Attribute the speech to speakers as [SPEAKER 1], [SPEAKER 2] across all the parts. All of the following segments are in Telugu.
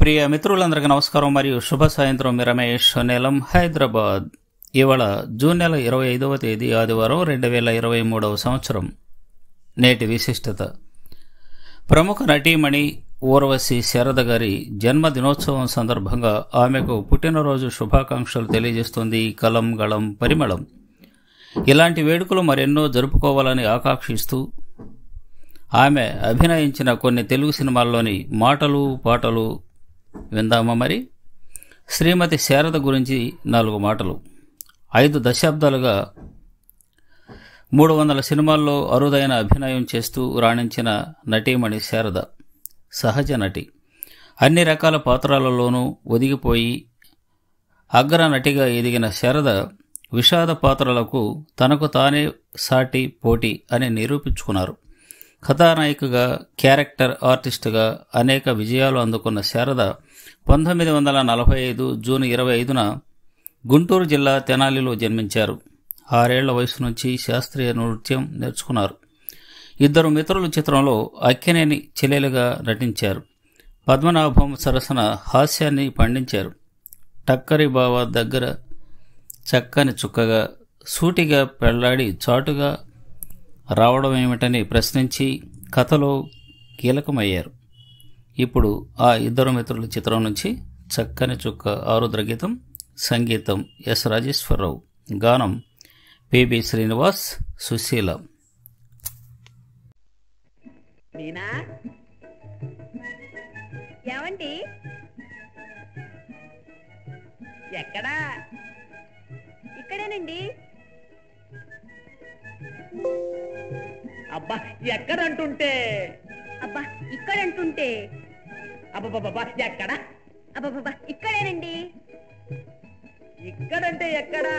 [SPEAKER 1] ప్రియ మిత్రులందరికీ నమస్కారం మరియు శుభ సాయంత్రం మీ రమేష్ నీలం హైదరాబాద్ ఇవాళ జూన్ నెల ఇరవై ఐదవ తేదీ ఆదివారం రెండు వేల ఇరవై మూడవ సంవత్సరం నేటి విశిష్టత ప్రముఖ నటీమణి ఊర్వశి శారద గారి జన్మదినోత్సవం సందర్భంగా ఆమెకు పుట్టినరోజు శుభాకాంక్షలు తెలియజేస్తుంది కలం గళం పరిమళం ఇలాంటి వేడుకలు మరెన్నో జరుపుకోవాలని ఆకాంక్షిస్తూ ఆమె అభినయించిన కొన్ని తెలుగు సినిమాల్లోని మాటలు పాటలు విందామా మరి శ్రీమతి శారద గురించి నాలుగు మాటలు ఐదు దశాబ్దాలుగా మూడు వందల సినిమాల్లో అరుదైన అభినయం చేస్తూ రాణించిన నటీమణి శారద సహజ నటి అన్ని రకాల పాత్రలలోనూ ఒదిగిపోయి అగ్ర నటిగా ఎదిగిన శారద విషాద పాత్రలకు తనకు తానే సాటి పోటీ అని నిరూపించుకున్నారు కథానాయికగా క్యారెక్టర్ ఆర్టిస్టుగా అనేక విజయాలు అందుకున్న శారద పంతొమ్మిది వందల నలభై ఐదు జూన్ ఇరవై ఐదున గుంటూరు జిల్లా తెనాలిలో జన్మించారు ఆరేళ్ల వయసు నుంచి శాస్త్రీయ నృత్యం నేర్చుకున్నారు ఇద్దరు మిత్రుల చిత్రంలో అక్కినేని చెల్లెలుగా నటించారు పద్మనాభం సరసన హాస్యాన్ని పండించారు టక్కరి బావ దగ్గర చక్కని చుక్కగా సూటిగా పెళ్లాడి చాటుగా రావడం ఏమిటని ప్రశ్నించి కథలో కీలకమయ్యారు ఇప్పుడు ఆ ఇద్దరు మిత్రుల చిత్రం నుంచి చక్కని చుక్క ఆరుద్ర గీతం సంగీతం ఎస్ రాజేశ్వరరావు గానం పిబి శ్రీనివాస్ సుశీల
[SPEAKER 2] మీనా
[SPEAKER 3] ఏమండి
[SPEAKER 2] ఎక్కడా
[SPEAKER 3] ఇక్కడేనండి
[SPEAKER 2] అబ్బా ఎక్కడంటుంటే
[SPEAKER 3] అబ్బా ఇక్కడంటుంటే
[SPEAKER 2] అబ్బబ్బబ్బా ఎక్కడా
[SPEAKER 3] అబ్బబ్బబ్బా ఇక్కడేనండి
[SPEAKER 2] ఇక్కడంటే ఎక్కడా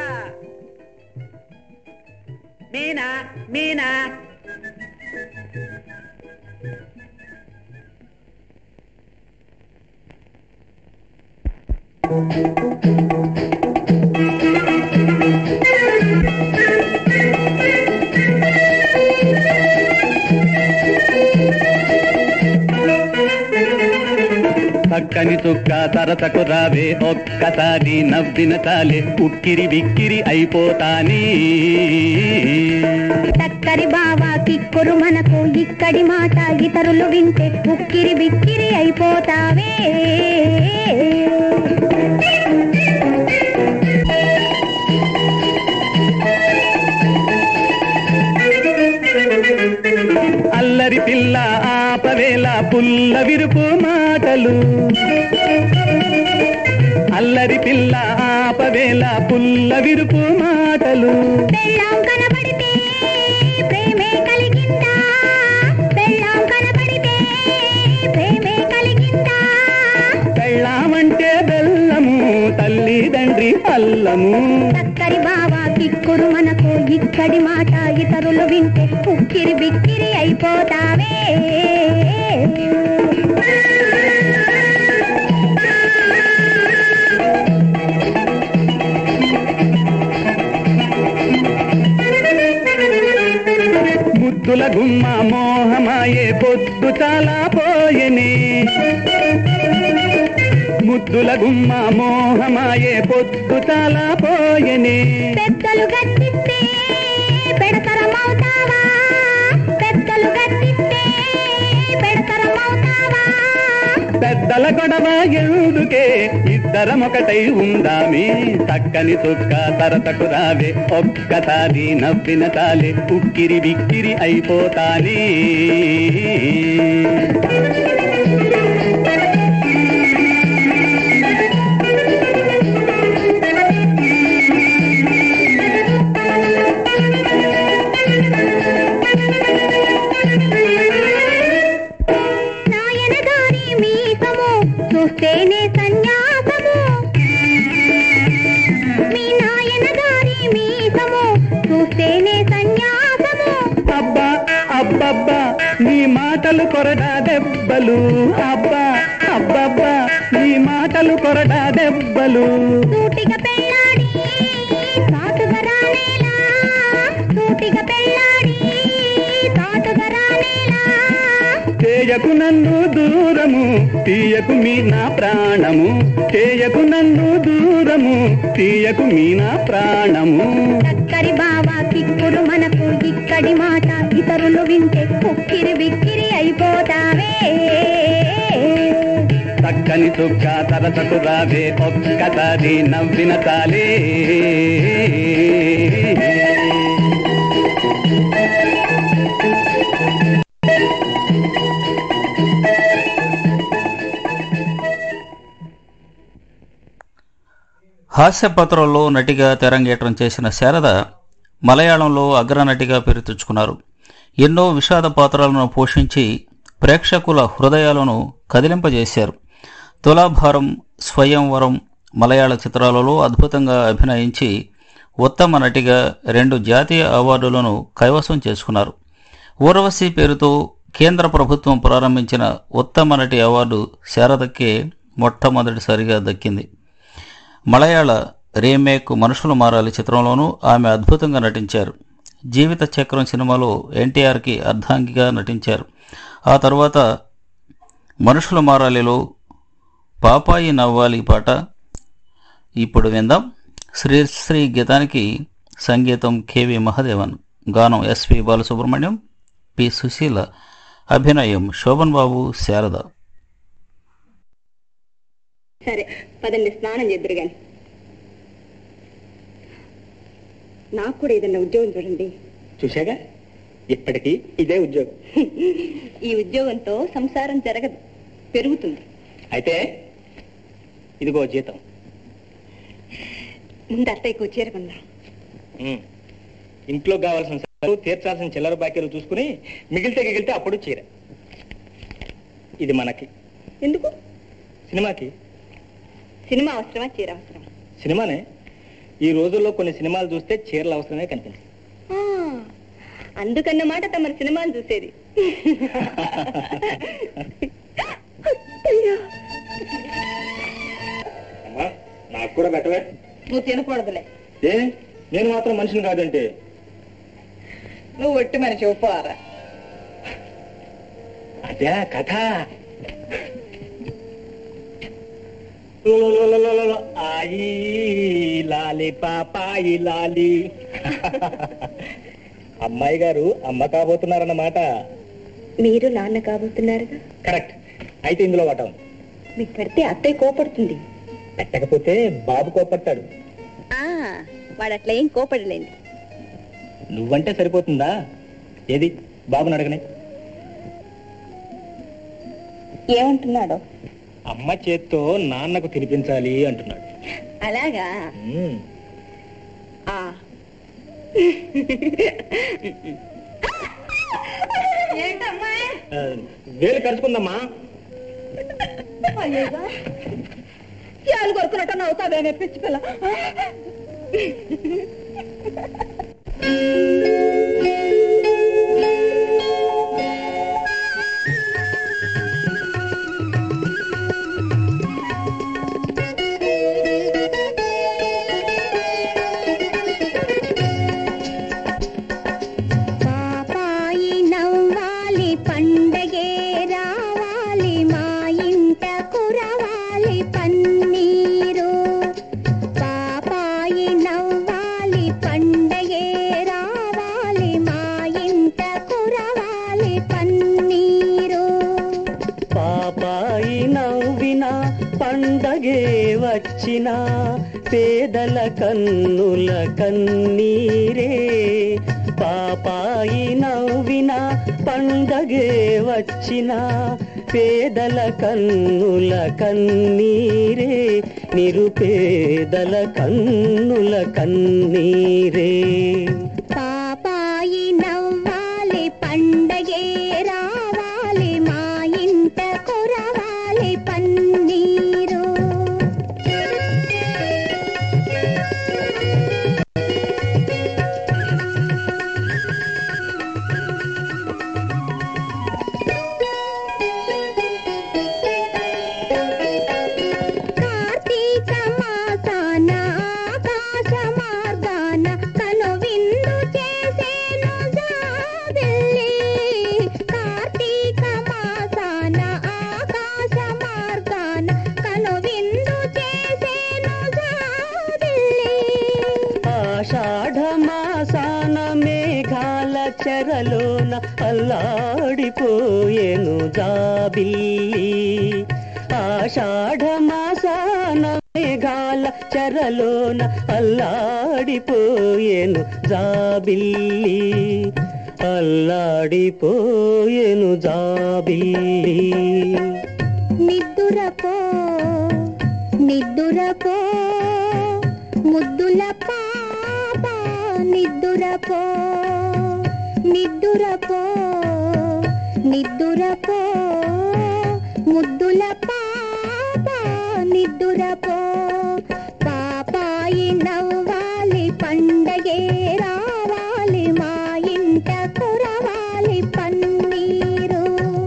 [SPEAKER 2] మీనా మీనా
[SPEAKER 4] చక్కని చుక్క తరచకు రావే ఒక్కసారి నవ్విన చాలే ఉక్కిరి బిక్కిరి అయిపోతాని
[SPEAKER 3] టక్కరి బావా కిక్కురు మనకు ఇక్కడి మాట ఇతరులు వింటే ఉక్కిరి బిక్కిరి అయిపోతావే
[SPEAKER 4] అల్లరి పిల్ల ఆపవేల పుల్ల విరుపు మాటలు అల్లరి పిల్ల ఆపవేల పుల్ల విరుపు మాటలు
[SPEAKER 3] పెళ్ళాం కనబడితే ప్రేమే కలిగిందా పెళ్ళాం కనబడితే ప్రేమే కలిగిందా
[SPEAKER 4] పెళ్ళామంటే బెల్లము తల్లిదండ్రి అల్లము
[SPEAKER 3] చక్కరి బావా కిక్కురు మనకు ఇక్కడి మాట ఇతరులు వింటే ఉక్కిరి బిక్కిరి అయిపోతావే
[SPEAKER 4] ముద్దుల గుమ్మ మోహమాయే పొద్దు చాలా పోయెనే ముద్దుల గుమ్మ మోహమాయే పొద్దు చాలా పోయెనే
[SPEAKER 3] పెద్దలు గద్దిస్తే పెడతరమవుతావా పెద్దలు గద్దిస్తే పెడతరమవుతావా
[SPEAKER 4] పెద్దల గొడవ ఎందుకే ఇద్దరం ఒకటై ఉందామే చక్కని చుక్క తరతకు రావే ఒక్కసారి నవ్విన తాలే ఉక్కిరి బిక్కిరి అయిపోతానే
[SPEAKER 3] నాయన గారి మీసము చూస్తేనే సన్యాసము మీ నాయన గారి మీసము చూస్తేనే సన్యాసము
[SPEAKER 4] అబ్బా అబ్బబ్బా నీ మాటలు కొరడా దెబ్బలు అబ్బా అబ్బబ్బా నీ మాటలు కొరడా దెబ్బలు
[SPEAKER 3] సూటిగా పెళ్ళాడి సాటుగా రానేలా సూటిగా పెళ్ళాడి సాటుగా రానేలా
[SPEAKER 4] చేయ చేయకు నన్ను దూరము తీయకు మీ నా ప్రాణము చేయకు నన్ను దూరము తీయకు మీ నా ప్రాణము
[SPEAKER 3] చక్కరి బావా కిక్కురు మనకు ఇక్కడి మాట ఇతరులు వింటే ఉక్కిరి బిక్కిరి అయిపోతావే
[SPEAKER 4] చక్కని చుక్క తరచకు రావే ఒక్కసారి నవ్విన తాలే
[SPEAKER 1] హాస్యపాత్రల్లో నటిగా తెరంగేట్రం చేసిన శారద మలయాళంలో అగ్రనటిగా పేరు తెచ్చుకున్నారు ఎన్నో విషాద పాత్రలను పోషించి ప్రేక్షకుల హృదయాలను కదిలింపజేశారు తులాభారం స్వయంవరం మలయాళ చిత్రాలలో అద్భుతంగా అభినయించి ఉత్తమ నటిగా రెండు జాతీయ అవార్డులను కైవసం చేసుకున్నారు ఊర్వశి పేరుతో కేంద్ర ప్రభుత్వం ప్రారంభించిన ఉత్తమ నటి అవార్డు శారదకే మొట్టమొదటిసారిగా దక్కింది మలయాళ రీమేక్ మనుషులు మారాలి చిత్రంలోనూ ఆమె అద్భుతంగా నటించారు జీవిత చక్రం సినిమాలో ఎన్టీఆర్కి అర్ధాంగిగా నటించారు ఆ తర్వాత మనుషులు మారాలిలో పాపాయి నవ్వాలి పాట ఇప్పుడు విందాం శ్రీశ్రీ గీతానికి సంగీతం కెవి మహదేవన్ గానం ఎస్పి బాలసుబ్రహ్మణ్యం పి సుశీల అభినయం శోభన్ బాబు శారద
[SPEAKER 5] సరే పదండి స్నానం చేద్దరు గాని నాకు కూడా ఏదన్నా ఉద్యోగం చూడండి
[SPEAKER 2] చూశాగా ఇప్పటికీ ఇదే ఉద్యోగం
[SPEAKER 5] ఈ ఉద్యోగంతో సంసారం జరగదు పెరుగుతుంది
[SPEAKER 2] అయితే ఇదిగో జీతం
[SPEAKER 5] ముందు అత్తయ్యకు చేరకుందాం
[SPEAKER 2] ఉమ్. ఇంట్లో కావాల్సిన సరుకులు, తీర్చాల్సిన చిల్లర బాకీలు చూసుకుని మిగిలితే గిగిలితే అప్పుడు చీర ఇది మనకి
[SPEAKER 5] ఎందుకు
[SPEAKER 2] సినిమాకి
[SPEAKER 5] సినిమా అవసరమా చీర అవసరమా
[SPEAKER 2] సినిమానే ఈ రోజుల్లో కొన్ని సినిమాలు చూస్తే చీరలు అవసరమే కనిపిస్తుంది
[SPEAKER 5] ఆ, అందుకన్నమాట తమ సినిమాలు చూసేది
[SPEAKER 2] అమ్మా నాకు కూడా పెట్టవే
[SPEAKER 5] నువ్వు తినకూడదులే
[SPEAKER 2] ఏ నేను మాత్రం మనిషిని కాదంటే
[SPEAKER 5] నువ్వు ఒట్టి మనిషి ఒప్పుకోరా
[SPEAKER 2] అదే కథ లోలోలోలోలో, ఆయి లాలి పాపాయి లాలి అమ్మాయి గారు అమ్మ కాబోతున్నారన్నమాట
[SPEAKER 5] మీరు నాన్న కాబోతున్నారుగా
[SPEAKER 2] కరెక్ట్ అయితే ఇందులో వాటం
[SPEAKER 5] మీకు పెడితే అత్తయ్య కోపడుతుంది
[SPEAKER 2] పెట్టకపోతే బాబు కోపడతాడు
[SPEAKER 5] ఆ, వాడు అట్లా ఏం కోపడలేండి
[SPEAKER 2] నువ్వంటే సరిపోతుందా ఏది బాబుని అడగనే
[SPEAKER 5] ఏమంటున్నాడు
[SPEAKER 2] అమ్మ చేత్తో నాన్నకు తినిపించాలి అంటున్నాడు
[SPEAKER 5] అలాగా
[SPEAKER 2] మ్మ్.
[SPEAKER 5] ఆ. ఏంటమ్మాయి
[SPEAKER 2] ఆ, వేలు కరుచుకుందమ్మా
[SPEAKER 5] అయ్యగా చాలు కొరుకున్నట్టు నవ్వుతావేమే పిచ్చి పిల్ల
[SPEAKER 3] పాపాయి నవ్వాలి పండగే రావాలి మా ఇంట కురవాలి పన్నీరు పాపాయి నవ్వాలి పండగే రావాలి మా ఇంట కురవాలి పన్నీరు
[SPEAKER 4] పాపాయి నవ్విన పండగే వచ్చిన పేదల కన్నుల కన్నీరే పాపాయి నవ్విన పండగే వచ్చిన పేదల కన్నుల కన్నీరే నిరుపేదల కన్నుల కన్నీరే
[SPEAKER 3] పాపాయి నవ్వాలి పండగే రావాలి మా ఇంట కురవాలి పన్నీరు కార్తీక మాసాన ఆకాశ మార్గాన కను విందు చేసేను
[SPEAKER 6] ఆషాఢమాసాన మేఘాల చెరలోన అల్లాడిపోయేను జాబిల్లి ఆషాఢమాసాన మేఘాల చెరలోన అల్లాడిపోయేను జాబిల్లి అల్లాడిపోయేను జాబిల్లి
[SPEAKER 3] నిద్దురపో నిద్దురపో ముద్దుల పాప నిద్దురపో నిద్దురపో నిద్దురపో ముద్దుల పాప నిద్దురపో పాపాయి నవ్వాలి పండగే రావాలి మా ఇంట కురవాలి పన్నీరు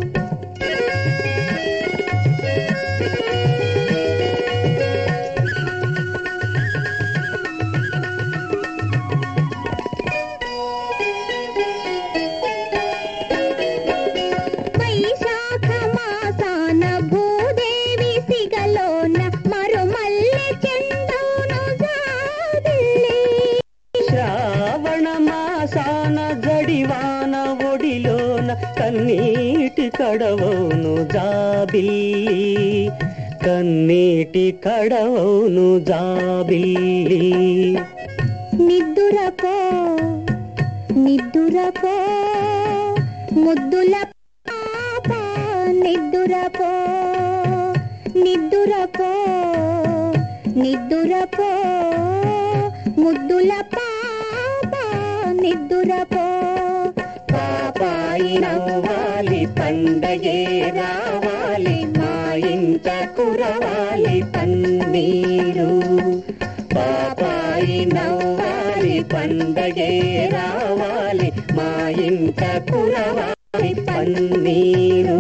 [SPEAKER 3] వైశాఖ మాసాన భూదేవి సిగలోన మరుమల్లె చెండును జాబిల్లి
[SPEAKER 6] శ్రావణ మాసాన జడివాన ఒడిలోన కన్నీటి కడవౌను జాబిల్లి కన్నీటి కడవౌను జాబిల్లి
[SPEAKER 3] నిద్దురపో నిద్దురపో ముద్దుల పాప నిద్దురపో నిద్దురపో నిద్దురపో ముద్దుల పాప నిద్దురపో
[SPEAKER 6] పాపాయి నవ్వాలి పండగే రావాలి మా ఇంట కురవాలి పన్నీరు పాపాయి నవ్వాలి పండగే రావాలి మా ఇంట కురవాలి పన్నీరు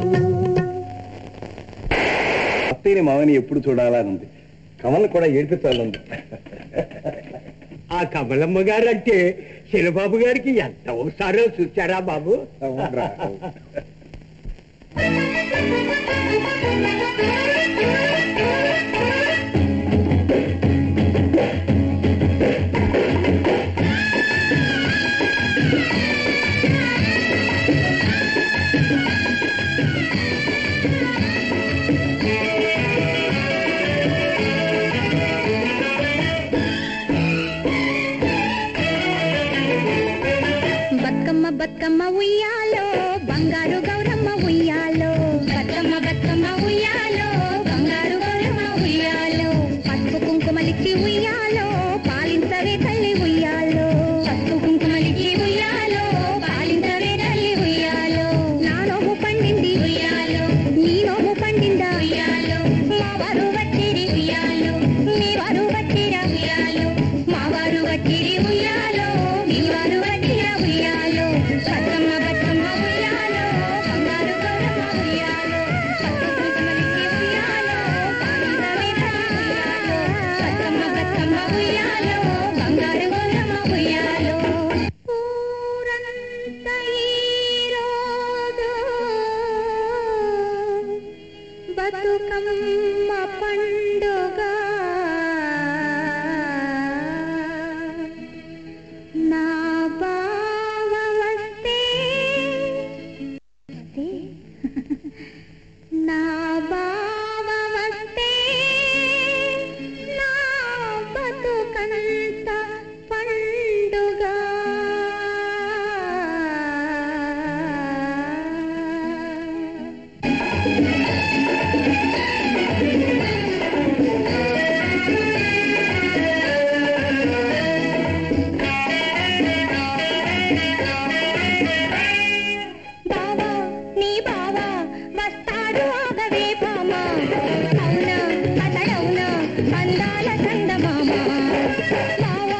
[SPEAKER 7] అత్తయ్యని మావని ఎప్పుడు చూడాలని ఉంది కమల్ని కూడా ఏడిపించాలంది
[SPEAKER 2] ఆ కమలమ్మ గారు అంటే శిలబాబు గారికి ఎంత ఒకసారో చూచారా బాబు
[SPEAKER 7] అవునరా.
[SPEAKER 3] బతుకమ్మ బతుకమ్మ ఉయ్యాలో బంగారు గౌరమ్మ ఉయ్యాలో బతుకమ్మ బతుకమ్మ ఉయ్యాలో బంగారు గౌరమ్మ ఉయ్యాలో పసుపు కుంకుమలిచ్చి ఉయ్యాలో పాలించవే తల్లి ఉయ్యాలో పసుపు కుంకుమలిచ్చి ఉయ్యాలో పాలించవే తల్లి ఉయ్యాలో నా నోము పండింది ఉయ్యాలో నీ నోము పండిందా ఉయ్యాలో మా వారు వచ్చిరి ఉయ్యాలో మీ వారు వచ్చిరా ఉయ్యాలో మా వారు వచ్చిరి ఉయ్యాలో మీ వారు వచ్చిరా ఉయ్యాలో బతుకమ్మ బతుకమ్మ ఉయ్యాలో బంగారు గౌరమ్మ ఉయ్యాలో పసుపు కుంకుమలిచ్చి ఉయ్యాలో పాలించవే తల్లి ఉయ్యాలో బతుకమ్మ బతుకమ్మ ఉయ్యాలో బంగారు గౌరమ్మ ఉయ్యాలో ఊరంత ఈరోజు బతుకమ్మ పండుగ నా బావ వస్తే వస్తే? నా బావ వస్తే నా బతుకంత పండుగ బావా నీ బావా వస్తాడు ఆగవే భామా అవునా అతడవునా అందాల చందమామ బావా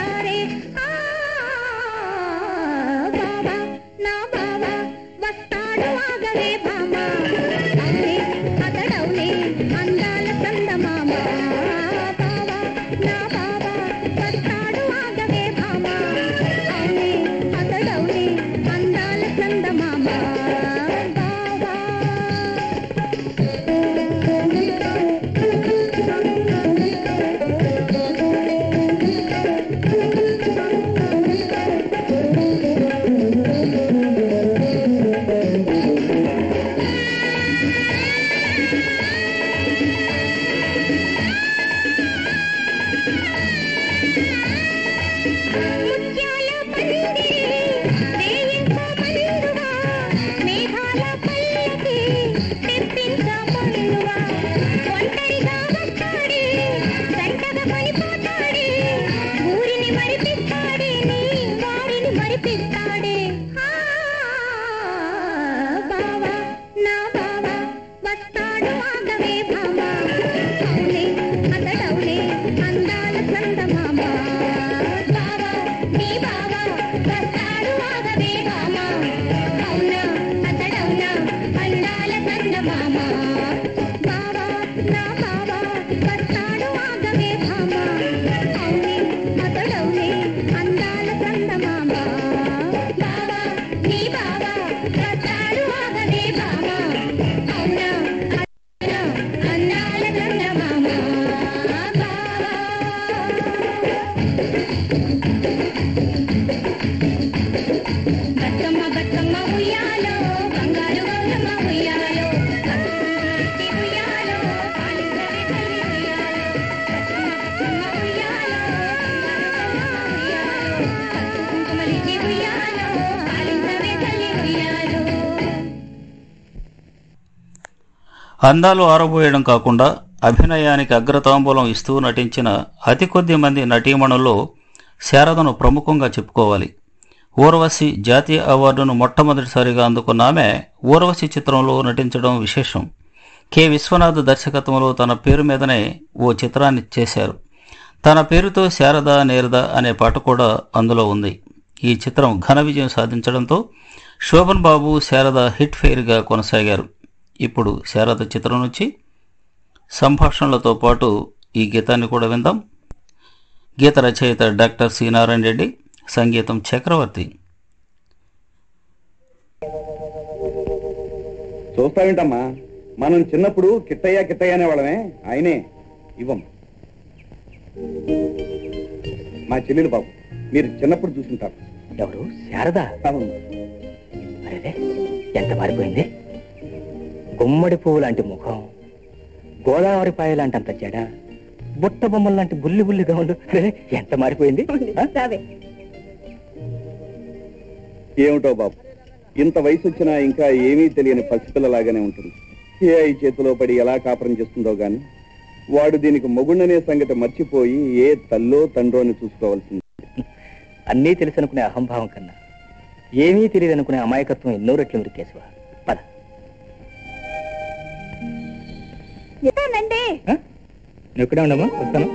[SPEAKER 3] వస్తారే ఆ బావా నా బావా వస్తాడు ఆగవే భామ అవునే అతడవునే అందాల చందమామ బావా నా బావా వస్తాడు ఆగవే భామ అవునే అతడవునే అందాల చందమామ బావా ముత్యాల పందిరి వేయించ మందువా మేఘాల పల్లకి తెప్పించ మందువా ఒంటరిగా వస్తాడే జంటగా పనిపోతాడే ఊరిని మరిపిస్తాడే నీ వారిని మరిపిస్తాడే ఆ, బావా నా బావా వస్తాడు ఆగవే భామ అవునే అతడవునే అందాల చందమామ బావా నీ బావా వస్తాడు ఆగవే భామ అవునా అతడవునా అందాల చందమామ బావా నా బావా వస్తాడు ఆగవే భామ అవునే అతడవునే అందాల చందమామ బావా నీ బావా వస్తాడు ఆగవే భామ అవునా అతడవునా అందాల చందమామ బావా బతుకమ్మ బతుకమ్మ ఉయ్యాలో బంగారు గౌరమ్మ ఉయ్యాలో బతుకమ్మ ఉయ్యాలో పాలించవే తల్లి ఉయ్యాలో బతుకమ్మ బతుకమ్మ ఉయ్యాలో ఉయ్యాలో పసుపు కుంకుమలిచ్చి ఉయ్యాలో పాలించవే తల్లి ఉయ్యాలో
[SPEAKER 1] అందాలు ఆరబోయడం కాకుండా అభినయానికి అగ్రతాంబూలం ఇస్తూ నటించిన అతి కొద్ది మంది నటీమణుల్లో శారదను ప్రముఖంగా చెప్పుకోవాలి ఊర్వశి జాతీయ అవార్డును మొట్టమొదటిసారిగా అందుకున్న ఆమె ఊర్వశి చిత్రంలో నటించడం విశేషం కె విశ్వనాథ్ దర్శకత్వంలో తన పేరు మీదనే ఓ చిత్రాన్ని చేశారు తన పేరుతో శారద నేరద అనే పాట కూడా అందులో ఉంది ఈ చిత్రం ఘన విజయం సాధించడంతో శోభన్ బాబు శారద హిట్ ఫెయిర్గా కొనసాగారు ఇప్పుడు శారద చిత్రం నుంచి సంభాషణలతో పాటు ఈ గీతాన్ని కూడా విందాం గీత రచయిత డాక్టర్ సి నారాయణ రెడ్డి సంగీతం చక్రవర్తి
[SPEAKER 7] చూస్తావేంటమ్మా మనం చిన్నప్పుడు కిట్టయ్య కిట్టయ్య అనేవాళ్ళమే ఆయనే ఇవ్వం మా చెల్లెలు బాబు మీరు చిన్నప్పుడు చూసుంటారు
[SPEAKER 2] ఎవరు శారద
[SPEAKER 7] అవును
[SPEAKER 2] అరే ఎంత మారిపోయింది గుమ్మడి పువ్వు లాంటి ముఖం గోదావరి పాయ లాంటి అంత జడ బుట్ట బొమ్మల లాంటి బుల్లి బుల్లి గౌన్లు అరే ఎంత మారిపోయింది ఆ?
[SPEAKER 5] రావే
[SPEAKER 7] ఏమిటో బాబు ఇంత వయసు వచ్చినా ఇంకా ఏమీ తెలియని పసిపిల్లలాగానే ఉంటుంది ఏ ఐ చేతిలో పడి ఎలా కాపురం చేస్తుందో గాని వాడు దీనికి మొగుండనే సంగతి మర్చిపోయి ఏ తల్లో తండ్రో అని చూసుకోవాల్సింది
[SPEAKER 2] అన్నీ తెలుసు అనుకునే అహంభావం కన్నా ఏమీ తెలియదు అనుకునే అమాయకత్వం ఎన్నో రెట్లు మురికేశవ పద
[SPEAKER 5] ఎత్తానండి
[SPEAKER 2] ఆ? నువ్వు ఇక్కడే ఉండమ్మా వస్తాను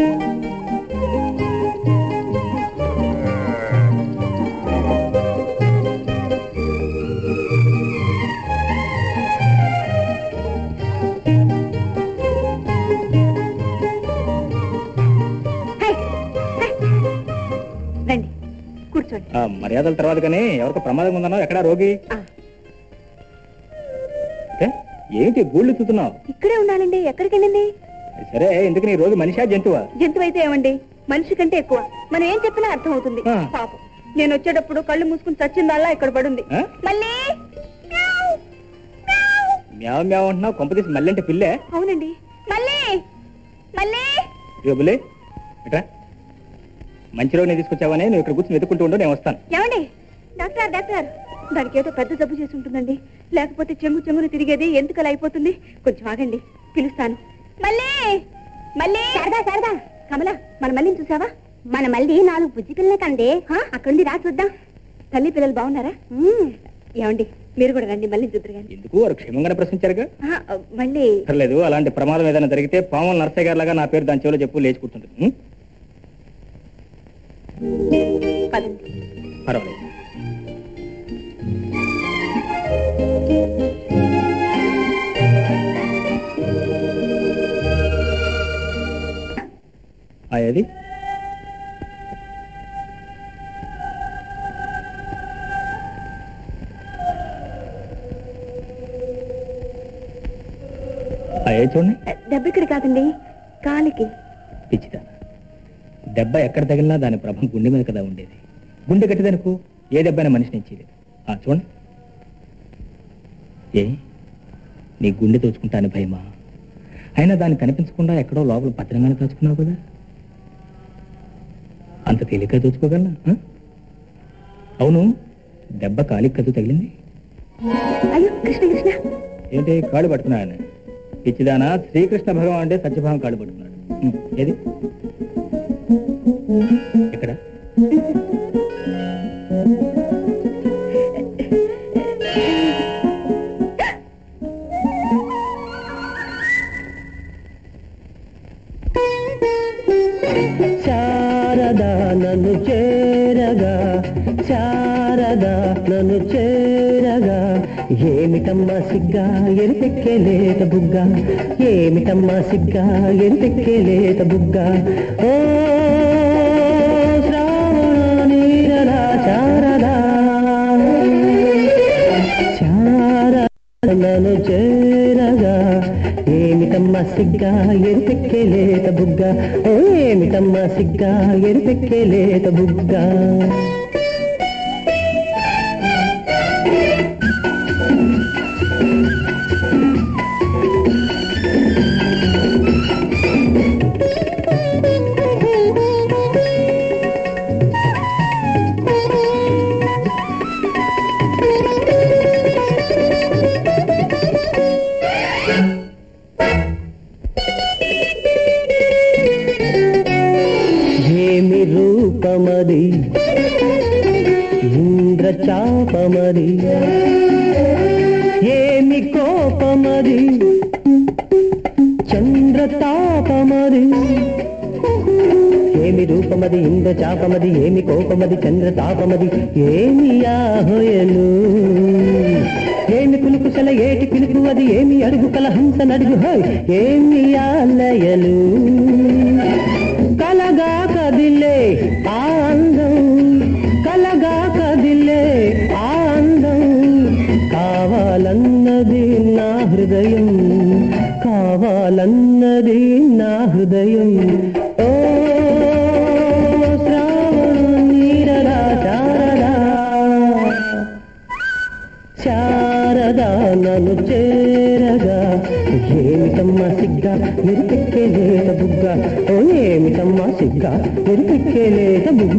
[SPEAKER 5] హై, హై. రండి కూర్చోండి
[SPEAKER 2] ఆ, మర్యాదల తర్వాత కానీ ఎవరికి ప్రమాదం ఉందన్నావు ఎక్కడా రోగి
[SPEAKER 5] ఆ,
[SPEAKER 2] ఏ? ఏంటి గూళ్ళు చూస్తున్నావు
[SPEAKER 5] ఇక్కడే ఉండాలండి ఎక్కడికి వెళ్ళింది
[SPEAKER 2] సరే ఎందుకు నీ రోగి మనిషా జంతువా
[SPEAKER 5] జంతువు అయితే ఏమండి మనిషి కంటే ఎక్కువ మనం ఏం చెప్పినా అర్థం అవుతుంది
[SPEAKER 2] ఆ.
[SPEAKER 5] పాపం నేను వచ్చేటప్పుడు కళ్ళు మూసుకుని చచ్చిందల్లా ఇక్కడ పడుంది
[SPEAKER 2] ఆ?
[SPEAKER 5] మళ్ళీ
[SPEAKER 2] మ్యావ్ మ్యావ్ అంటున్నావు కొంపదీసి మళ్ళీ అంటే పిల్లే
[SPEAKER 5] అవునండి మళ్ళీ మళ్ళీ
[SPEAKER 2] జోబులే ఎట్రా మంచి రోజు తీసుకొచ్చావని నువ్వు ఇక్కడ కూర్చొని వెతుకుంటూ ఉండు నేను వస్తాను
[SPEAKER 5] ఏమండి డాక్టర్ డాక్టర్ దానికి ఏదో పెద్ద జబ్బు చేసి ఉంటుందండి లేకపోతే చెంగు చెంగును తిరిగేది ఎందుకు అలా అయిపోతుంది కొంచెం ఆగండి పిలుస్తాను మళ్ళీ మళ్ళీ సరదా సరదా కమల మన మళ్ళీ చూసావా మన మళ్ళీ నాలుగు బుజ్జి పిల్లలే కండి అక్కడుంది రా చూద్దాం తల్లి పిల్లలు బాగున్నారా ఏమండి మీరు కూడా రండి మళ్ళీ చూద్దరు కానీ
[SPEAKER 2] ఎందుకు వారు క్షేమంగానే ప్రశ్నించారుగా
[SPEAKER 5] మళ్ళీ
[SPEAKER 2] పర్లేదు అలాంటి ప్రమాదం ఏదైనా జరిగితే పాముల నర్సయ్య గారి లాగా నా పేరు దాని చెవిలో చెప్పు లేచి కూర్చుంటుంది ఉం?
[SPEAKER 5] పదండి
[SPEAKER 2] పర్వాలేదు అది అయ్యే చూడండి
[SPEAKER 5] దెబ్బ ఇక్కడ కాదండి కాలికి
[SPEAKER 2] పిచ్చిదా దెబ్బ ఎక్కడ తగిలినా దాని ప్రభం గుండె మీద కదా ఉండేది గుండె గట్టిదనుకో ఏ దెబ్బైనా మనిషిని ఇచ్చేది ఆ చూడండి ఏ నీ గుండె తోచుకుంటాను భయమా అయినా దాన్ని కనిపించకుండా ఎక్కడో లోపల భద్రంగానే దాచుకున్నావు కదా అంత తేలిక దోచుకోగలనా ఆ? అవును దెబ్బ కాలికి కదు తగిలింది
[SPEAKER 5] అయ్యో కృష్ణ కృష్ణ
[SPEAKER 2] ఏంటి కాళ్ళు పట్టుకున్నాయని పిచ్చిదానా శ్రీకృష్ణ భగవాన్ అంటే సత్యభావం కాళ్ళు పట్టుకున్నాడు ఉం, ఏది ఎక్కడ
[SPEAKER 6] శారదా నన్ను చేరగా శారదా నన్ను చేరగా ఏమిటమ్మా సిగ్గా ఎరిపెక్కే లేత బుగ్గ ఏమిటమ్మా సిగ్గా ఎరిపెక్కే లేత బుగ్గ ఓ శ్రావణ నీరలా శారదా శారదా నన్ను చేరగా ఏమిటమ్మా సిగ్గా ఎరిపెక్కే లేత బుగ్గ ఓ ఏమిటమ్మా సిగ్గా ఎరిపెక్కే లేత బుగ్గ ఏమి రూపమది ఇంద్రచాపమది ఏమి కోపమది చంద్రతాపమది ఏమి రూపమది ఇంద్రచాపమది ఏమి కోపమది చంద్రతాపమది ఏమి యాహోయలు ఏమి కులుకుసల ఏటి పిలుపు అది ఏమి అడుగు కల హంస నడుగు హోయ్ ఏమి ఆలయలు కలగా కదిలే ఆ అందం కలగా కదిలే ఆ అందం కావాలన్నది నా హృదయం కావాలన్నది నా హృదయం ఓ శ్రావణ నీరరా శారదా శారదా నన్ను చేరగా ఏమిటమ్మా సిగ్గా ఎరిపెక్కే లేత బుగ్గ ఓ ఏమిటమ్మా సిగ్గా ఎరిపెక్కే లేత బుగ్గ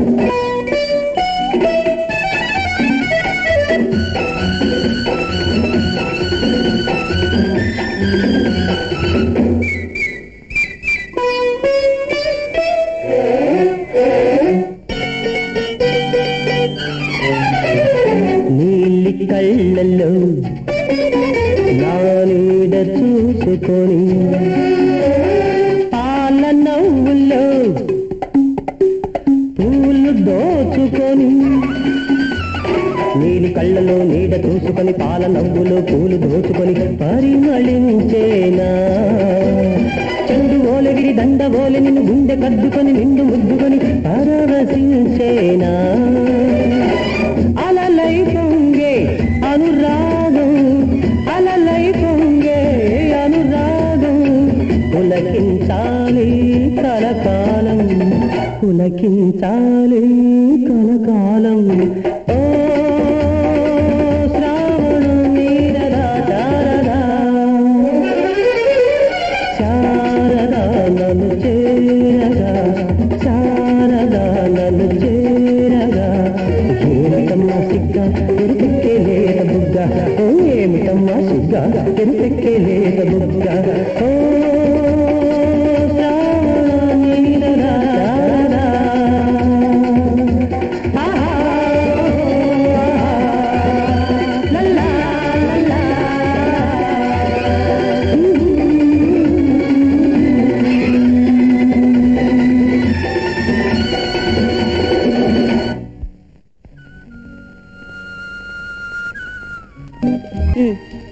[SPEAKER 6] నీలి కళ్ళల్లో నా నీడ చూసుకొని పాల నవ్వుల్లో పూలు దోచుకొని నీలి కళ్ళలో నీడ చూసుకొని పాల నవ్వులో పూలు దోచుకొని పరిమళించేనా చెండు ఓలగిరి దండ ఓలి నిన్ను గుండె కద్దుకొని నిండు ముద్దుకొని పరవశించేనా అలలై పొంగే అనురాగం అలలై పొంగే అనురాగం పులకించాలి కలకాలం పులకించాలి కలకాలం ఓ శ్రావణ నీరదా శారదా శారదా నన్ను చేరగా శారదా నన్ను చేరగా ఏమిటమ్మా సిగ్గా ఎరుపెక్కే లేత బుగ్గ ఓ ఏమిటమ్మా సిగ్గా ఎరుపెక్కే లేత బుగ్గ ఓ శ్రావణ నీరదా శారదా ఆహా, లల్లా, లల్లా.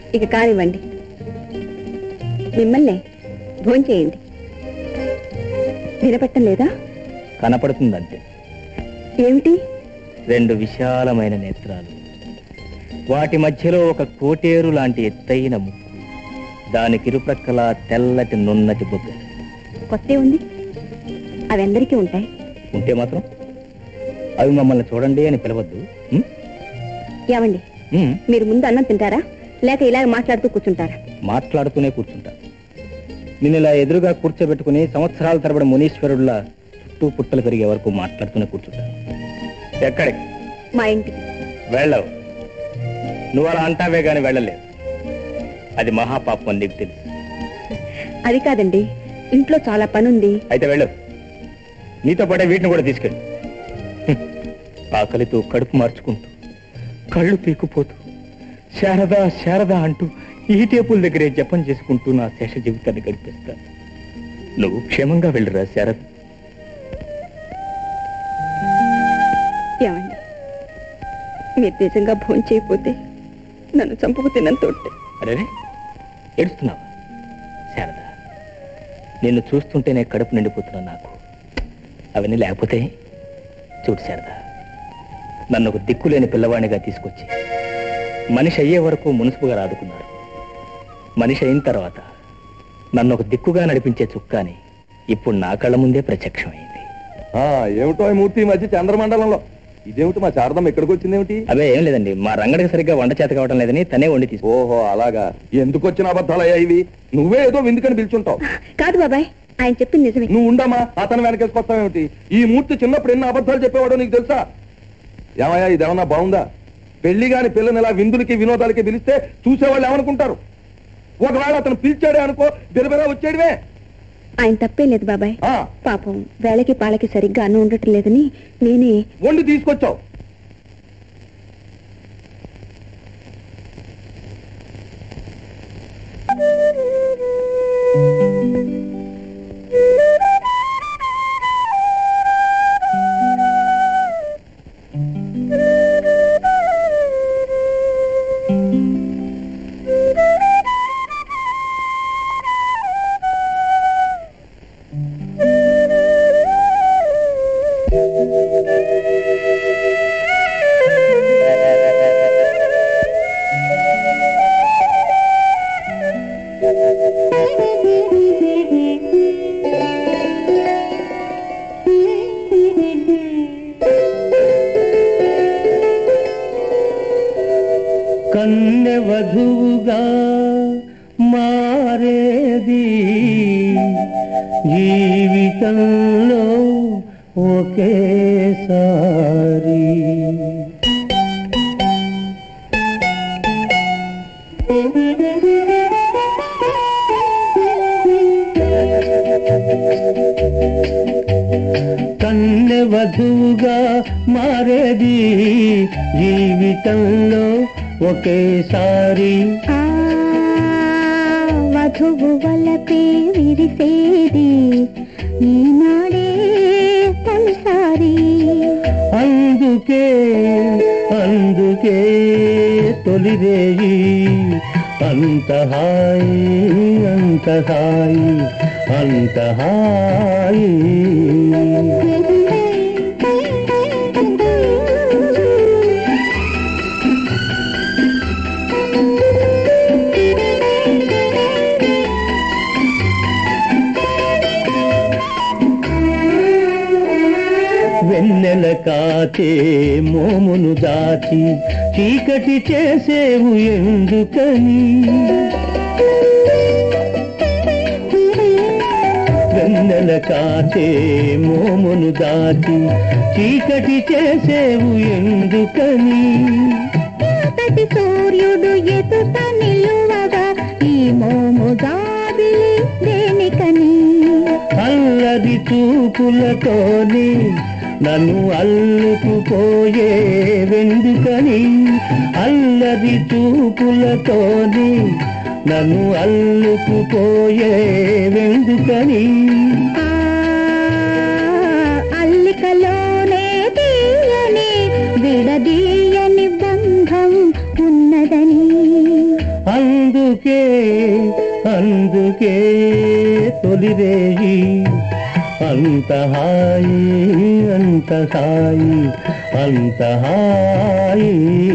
[SPEAKER 5] ఇక కానివ్వండి మిమ్మల్నే భోంచేయండి వినపట్టం లేదా
[SPEAKER 2] కనపడుతుందంతే
[SPEAKER 5] ఏమిటి
[SPEAKER 2] రెండు విశాలమైన నేత్రాలు వాటి మధ్యలో ఒక కోటేరు లాంటి ఎత్తైన ముక్కు దానికి ఇరుప్రక్కల తెల్లటి నున్నటి బొగ్గ
[SPEAKER 5] కొత్త ఉంది అవి అందరికీ ఉంటాయి
[SPEAKER 2] ఉంటే మాత్రం అవి మమ్మల్ని చూడండి అని పిలవద్దు ఉం?
[SPEAKER 5] ఏమండి
[SPEAKER 2] ఉం.
[SPEAKER 5] మీరు ముందు అన్నం తింటారా లేక ఇలాగ మాట్లాడుతూ కూర్చుంటారా
[SPEAKER 2] మాట్లాడుతూనే కూర్చుంటా నిన్ను ఇలా ఎదురుగా కూర్చోబెట్టుకుని సంవత్సరాల తరబడి మునీశ్వరుడులా చుట్టూ పుట్టలు పెరిగే వరకు మాట్లాడుతూనే కూర్చుంటా ఎక్కడికి
[SPEAKER 5] మా ఇంటికి
[SPEAKER 2] వెళ్ళవు నువ్వు అలా అంటావే గాని వెళ్ళలేవు అది మహాపాపం అని నీకు తెలుసు
[SPEAKER 5] అది కాదండి ఇంట్లో చాలా పనుంది
[SPEAKER 2] అయితే వెళ్ళు నీతో పాటే వీటిని కూడా తీసుకెళ్ళు హ్మ్. ఆకలితో కడుపు మార్చుకుంటూ కళ్ళు పీకుపోతూ శారదా శారదా అంటూ ఈ టేపుల దగ్గరే జపం చేసుకుంటూ నా శేష జీవితాన్ని గడిపేస్తా నువ్వు క్షేమంగా వెళ్ళురా శారద
[SPEAKER 5] ఏమండి మీరు నిజంగా భోజనం చేయకపోతే నన్ను చంపుకు తిన్నంతోటే
[SPEAKER 2] అరే ఏడుస్తున్నావా శారద నిన్ను చూస్తుంటేనే కడుపు నిండిపోతున్నా నాకు అవన్నీ లేకపోతే చూడు శారద నన్ను ఒక దిక్కులేని పిల్లవాడిగా తీసుకొచ్చి మనిషి అయ్యే వరకు మునుసుపుగా ఆదుకున్నారు మనిషి అయిన తర్వాత నన్ను ఒక దిక్కుగా నడిపించే చుక్కాని ఇప్పుడు నా కళ్ళ ముందే ప్రత్యక్షమైంది
[SPEAKER 7] ఆ, ఏమిటో ఈ మూర్తి ఈ మధ్య చంద్రమండలంలో ఇదేమిటి మా శారదమ్మ ఇక్కడికి వచ్చిందేమిటి
[SPEAKER 2] అవే ఏం లేదండి మా రంగడికి సరిగ్గా వంట చేత కావడం లేదని తనే వండి తీసుకో
[SPEAKER 7] ఓహో అలాగా ఎందుకు వచ్చిన అబద్ధాలయ్యా ఇవి నువ్వే ఏదో విందుకని పిలుచుంటావు
[SPEAKER 5] కాదు బాబాయ్ ఆయన చెప్పింది నిజమే
[SPEAKER 7] నువ్వు ఉండమ్మా అతను వెనకేసుకొస్తావేమిటి ఈ మూర్తి చిన్నప్పుడు ఎన్ని అబద్ధాలు చెప్పేవాడో నీకు తెలుసా ఏమయ్యా ఇదేమన్నా బాగుందా పెళ్లి గాని పిల్లని ఇలా విందులకి వినోదాలకి పిలిస్తే చూసేవాళ్ళు ఏమనుకుంటారు ఒకవేళ అతను పిలిచాడే అనుకో బిరబిరా వచ్చేడివే
[SPEAKER 5] ఆయన తప్పేం లేదు బాబాయ్
[SPEAKER 7] ఆ,
[SPEAKER 5] పాపం వేళకి పాలకి సరిగ్గా అన్నం ఉండటం లేదని నేనే
[SPEAKER 7] వండి తీసుకొచ్చావు
[SPEAKER 6] కన్నె వధువుగా మారేది జీవితంలో ఒకేసారి కన్నె వధువుగా మారేది జీవితంలో ఒకేసారి
[SPEAKER 3] ఆ వధువు వలపే విరిసేది ఈనాడే తొలిసారి
[SPEAKER 6] అందుకే అందుకే తొలిరేయి అంత హాయి అంత హాయి అంత హాయి వెన్నెల కాచే మోమును దాచి చీకటి చేసేవు ఎందుకని వెన్నెల కాచే మోమును దాచి చీకటి చేసేవు ఎందుకని
[SPEAKER 3] ఇంతటి సూర్యుడు ఎదుట నిలువగా ఈ మోము జాబిలి దేనికని
[SPEAKER 6] అల్లరి చూపులతోని నన్ను అల్లుకుపోయే వెందుకని అల్లరి చూపులతోని నన్ను అల్లుకుపోయే వెందుకని
[SPEAKER 3] ఆ అల్లికలోనే తీయని విడదీయని బంధం ఉన్నదని
[SPEAKER 6] అల్ల అందుకే తొలిరేయి అంత హాయి అంత హాయి అంత హాయి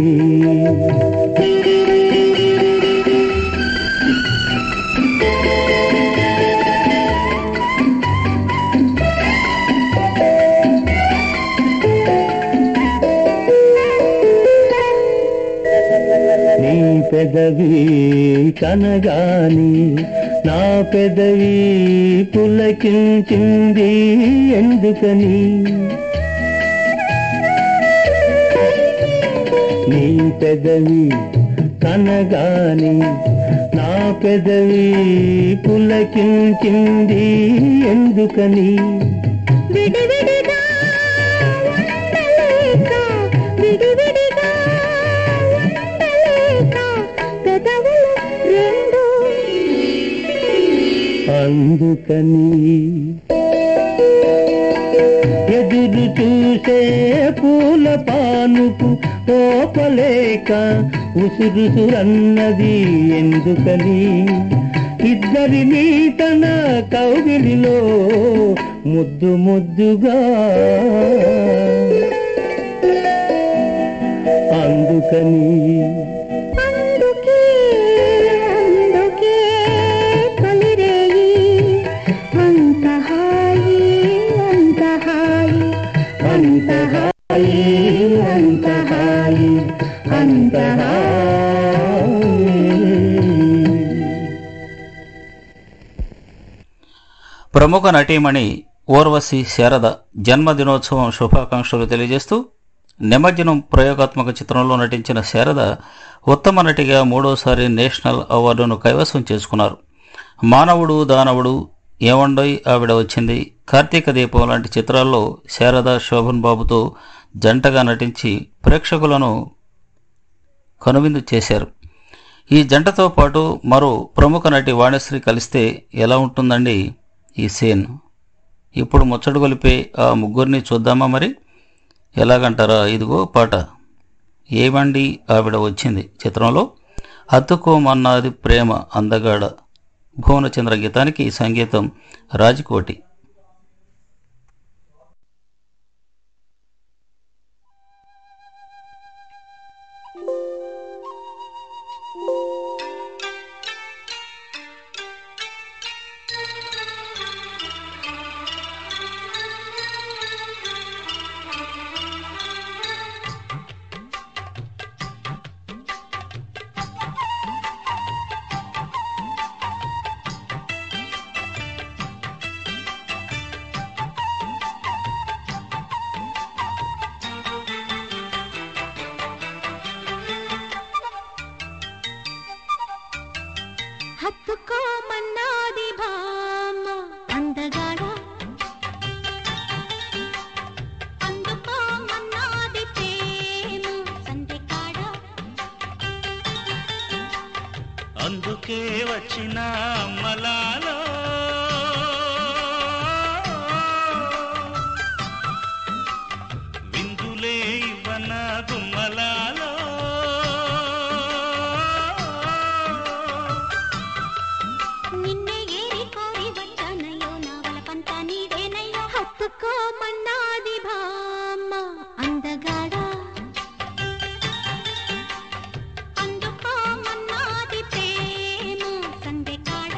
[SPEAKER 6] నీ పెదవి కనగాని నా పెదవి పులకించింది ఎందుకని నీ పెదవి కనగాని నా పెదవి పులకించింది ఎందుకని
[SPEAKER 3] విడివిడిగా ఉండలేక విడివిడిగా ఉండలేక పెదవులు రెండు
[SPEAKER 6] అందుకని ఎదురు చూసే పూల పానుపు ఓపలేక ఉసురుసురన్నది ఎందుకని ఇద్దరిని తన కౌగిలిలో ముద్దు ముద్దుగా అందుకని
[SPEAKER 3] అందుకే అందుకే తొలిరేయి అంత హాయి అంత హాయి
[SPEAKER 6] అంత హాయి అంత హాయి అంత హాయి
[SPEAKER 1] ప్రముఖ నటీమణి ఓర్వశి శారద జన్మదినోత్సవం శుభాకాంక్షలు తెలియజేస్తూ నిమజ్జనం ప్రయోగాత్మక చిత్రంలో నటించిన శారద ఉత్తమ నటిగా మూడోసారి నేషనల్ అవార్డును కైవసం చేసుకున్నారు మానవుడు దానవుడు ఏమండోయ్ ఆవిడ వచ్చింది కార్తీక దీపం లాంటి చిత్రాల్లో శారద శోభన్ బాబుతో జంటగా నటించి ప్రేక్షకులను కనువిందు చేశారు ఈ జంటతో పాటు మరో ప్రముఖ నటి వాణిశ్రీ కలిస్తే ఎలా ఉంటుందండి ఈ సీన్ ఇప్పుడు ముచ్చట గొలిపే ఆ ముగ్గురిని చూద్దామా మరి ఎలాగంటారా ఇదిగో పాట ఏమండి ఆవిడ వచ్చింది చిత్రంలో హత్తుకోమన్నది ప్రేమ అందగాడ భువనచంద్ర గీతానికి సంగీతం రాజ్కోటి
[SPEAKER 3] హత్తుకోమన్నాది భామ అందగాడ అందుకోమన్నాది ప్రేమ సందెకాడ
[SPEAKER 8] అందుకే వచ్చిన మలాలో విందులే ఇవ్వన గుమ్మలాలో
[SPEAKER 3] నిన్నే ఏరి కోరి వచ్చానయ్యో నా వలపంతా నీదేనయ్యో హత్తుకోమన్నాది భామ అందగాడ అందుకోమన్నాది ప్రేమ సందెకాడ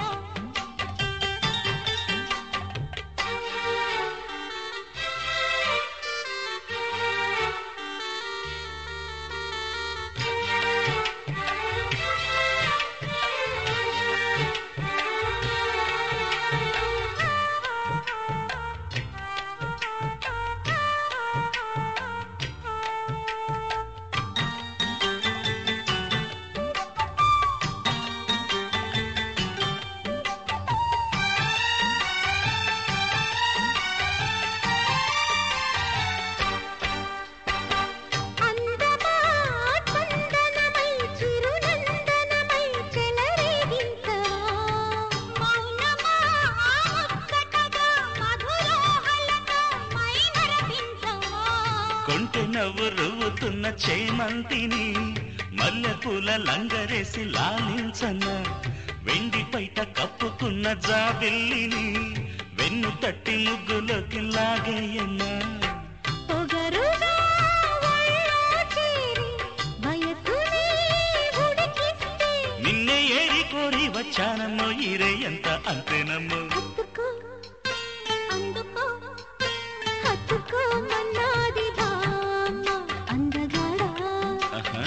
[SPEAKER 3] అందమా చందనమై చిరునందనమై చెలరేగించవా మౌనమా ముచ్చటగా మధురోహలతో మైమరపించవా
[SPEAKER 8] కొంటె నవ్వు రువ్వుతున్న చేమంతిని మల్లెపూల లంగరేసి లాలించన వెండి పైట కప్పుకున్న జాబిల్లిని వెన్ను తట్టి ముగ్గులోకి లాగేయన్నా
[SPEAKER 3] పొగరుగా ఒళ్ళో చేరి వయసుని ఉడికిస్తే
[SPEAKER 8] నిన్నే ఏరి కోరి వచ్చానమ్మో ఈరే ఎంత అంతేనమ్మో
[SPEAKER 3] హత్తుకో అందుకో హత్తుకో మన్నాది బామ్మ అందగాడా
[SPEAKER 8] ఆహా.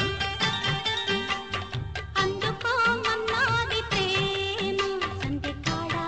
[SPEAKER 3] అందుకో మన్నాది ప్రేమ సందెకాడా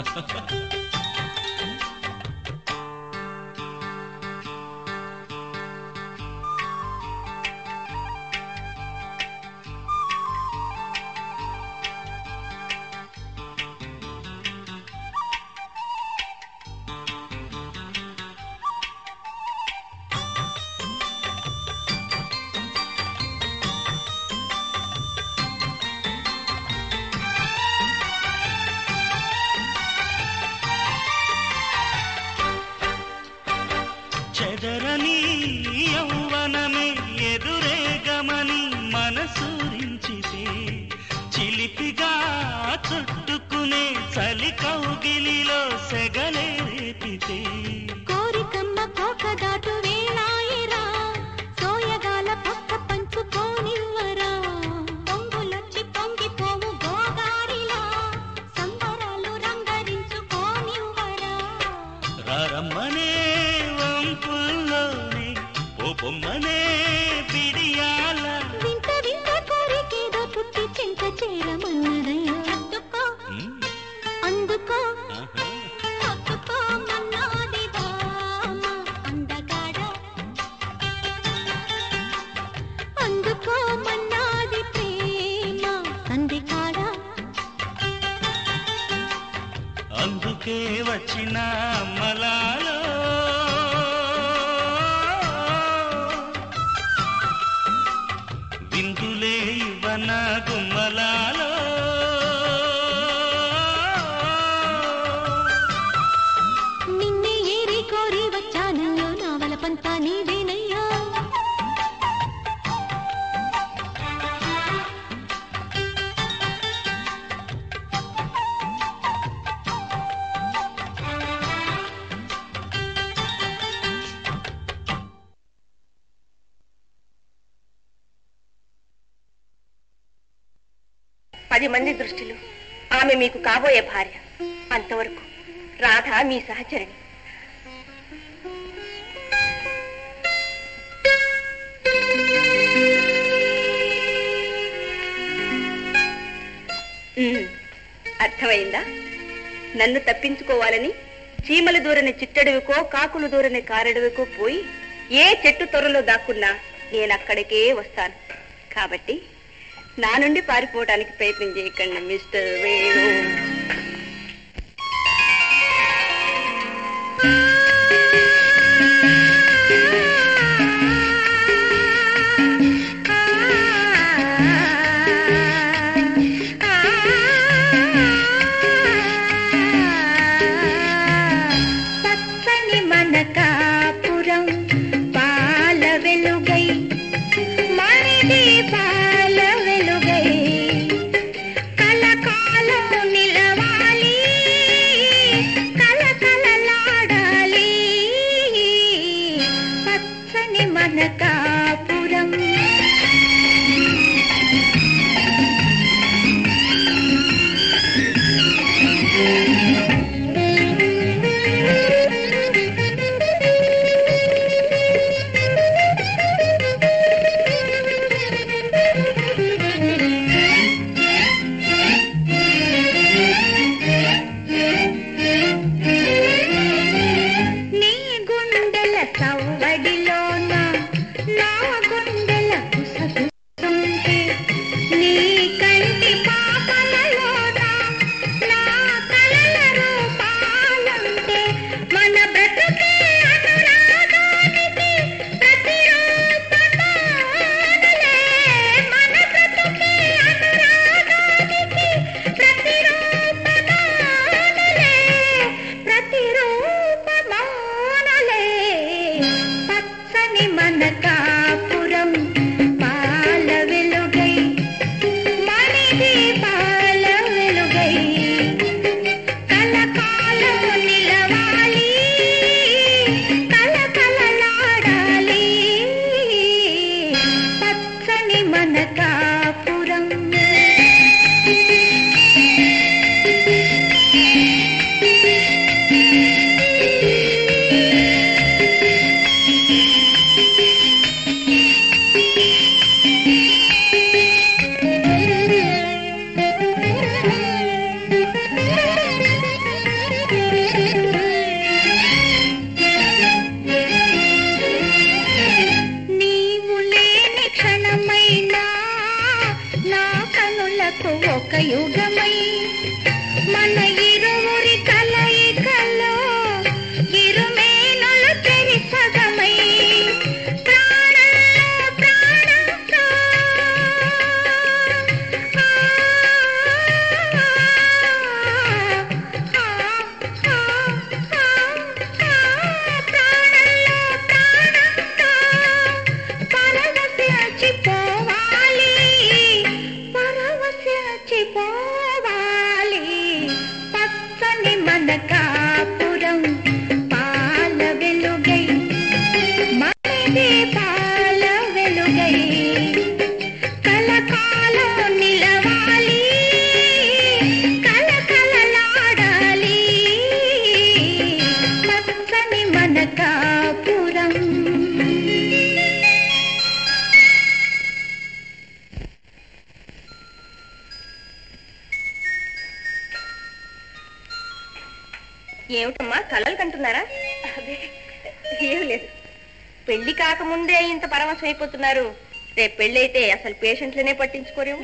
[SPEAKER 8] చెదరని యౌవనమే ఎదురే గమని మనసూరించితే చిలిపిగా చుట్టుకునే చలి కౌగిలిలో సెగలే రేపితే
[SPEAKER 3] కోరికమ్మ కోక దాటు వేళాయిరా సోయగాల పక్క పంచుకోనివ్వరా పొంగులొచ్చి పొంగిపోవు గోదారిలా సంబరాలు రంగరించుకోనివ్వరా
[SPEAKER 8] రారమ్మనే వంపుల్లోనే ఓ బొమ్మనే పిడియాల
[SPEAKER 3] వింత వింత కోరికేదో పుట్టి చెంత చేరమన్నదయ్యా అందుకో
[SPEAKER 8] ఉమ్,
[SPEAKER 3] అందుకో
[SPEAKER 8] ఆహా.
[SPEAKER 3] హత్తుకో మన్నాది బామ్మ అందగాడ అందుకో మన్నాది ప్రేమ సందికాడా
[SPEAKER 8] అందుకే వచ్చిన మలాలో విందులే ఇవ్వన గుమ్మలాలో
[SPEAKER 3] నిన్నే ఏరి కోరి వచ్చానయ్యో నావల పంతా నీవేనయ్యా
[SPEAKER 5] పది మంది దృష్టిలో ఆమె మీకు కాబోయే భార్య అంతవరకు రాధ మీ సహచరిణి ఉమ్, అర్థమైందా నన్ను తప్పించుకోవాలని చీమలు దూరని చిట్టడవికో కాకులు దూరని కారడవికో పోయి ఏ చెట్టు తొర్రలో దాక్కున్నా నేను అక్కడికే వస్తాను కాబట్టి నా నుండి పారిపోవడానికి ప్రయత్నం చేయకండి మిస్టర్ వేణు
[SPEAKER 3] పచ్చని మన కాపురం పాల వెలుగై మణిది పాల వెలుగై కలకాలము నిలవాలి కలకలలాడాలి పచ్చని మన కాపురం నీ గుండెల సవ్వడిలోన యుగమై మన ఇరువురి కలయికలో ఇరుమేనులు చెరి సగమై ప్రాణంలో ప్రాణంతో ప్రాణంలో ప్రాణంతో పరవశించిపోవాలి పరవశించిపోవాలి పచ్చని మన కాపురం పాల వెలుగై మనదే పాల వెలుగై కలకాలం నిలవాలి కలకలలాడాలి పచ్చని మన కాపురం
[SPEAKER 5] ఏమిటమ్మా కలలు కంటున్నారా అదే ఏం లేదు పెళ్లి కాకముందే ఇంత పరవశం అయిపోతున్నారు రేపు పెళ్లి అయితే అసలు పేషెంట్లనే పట్టించుకోరేమో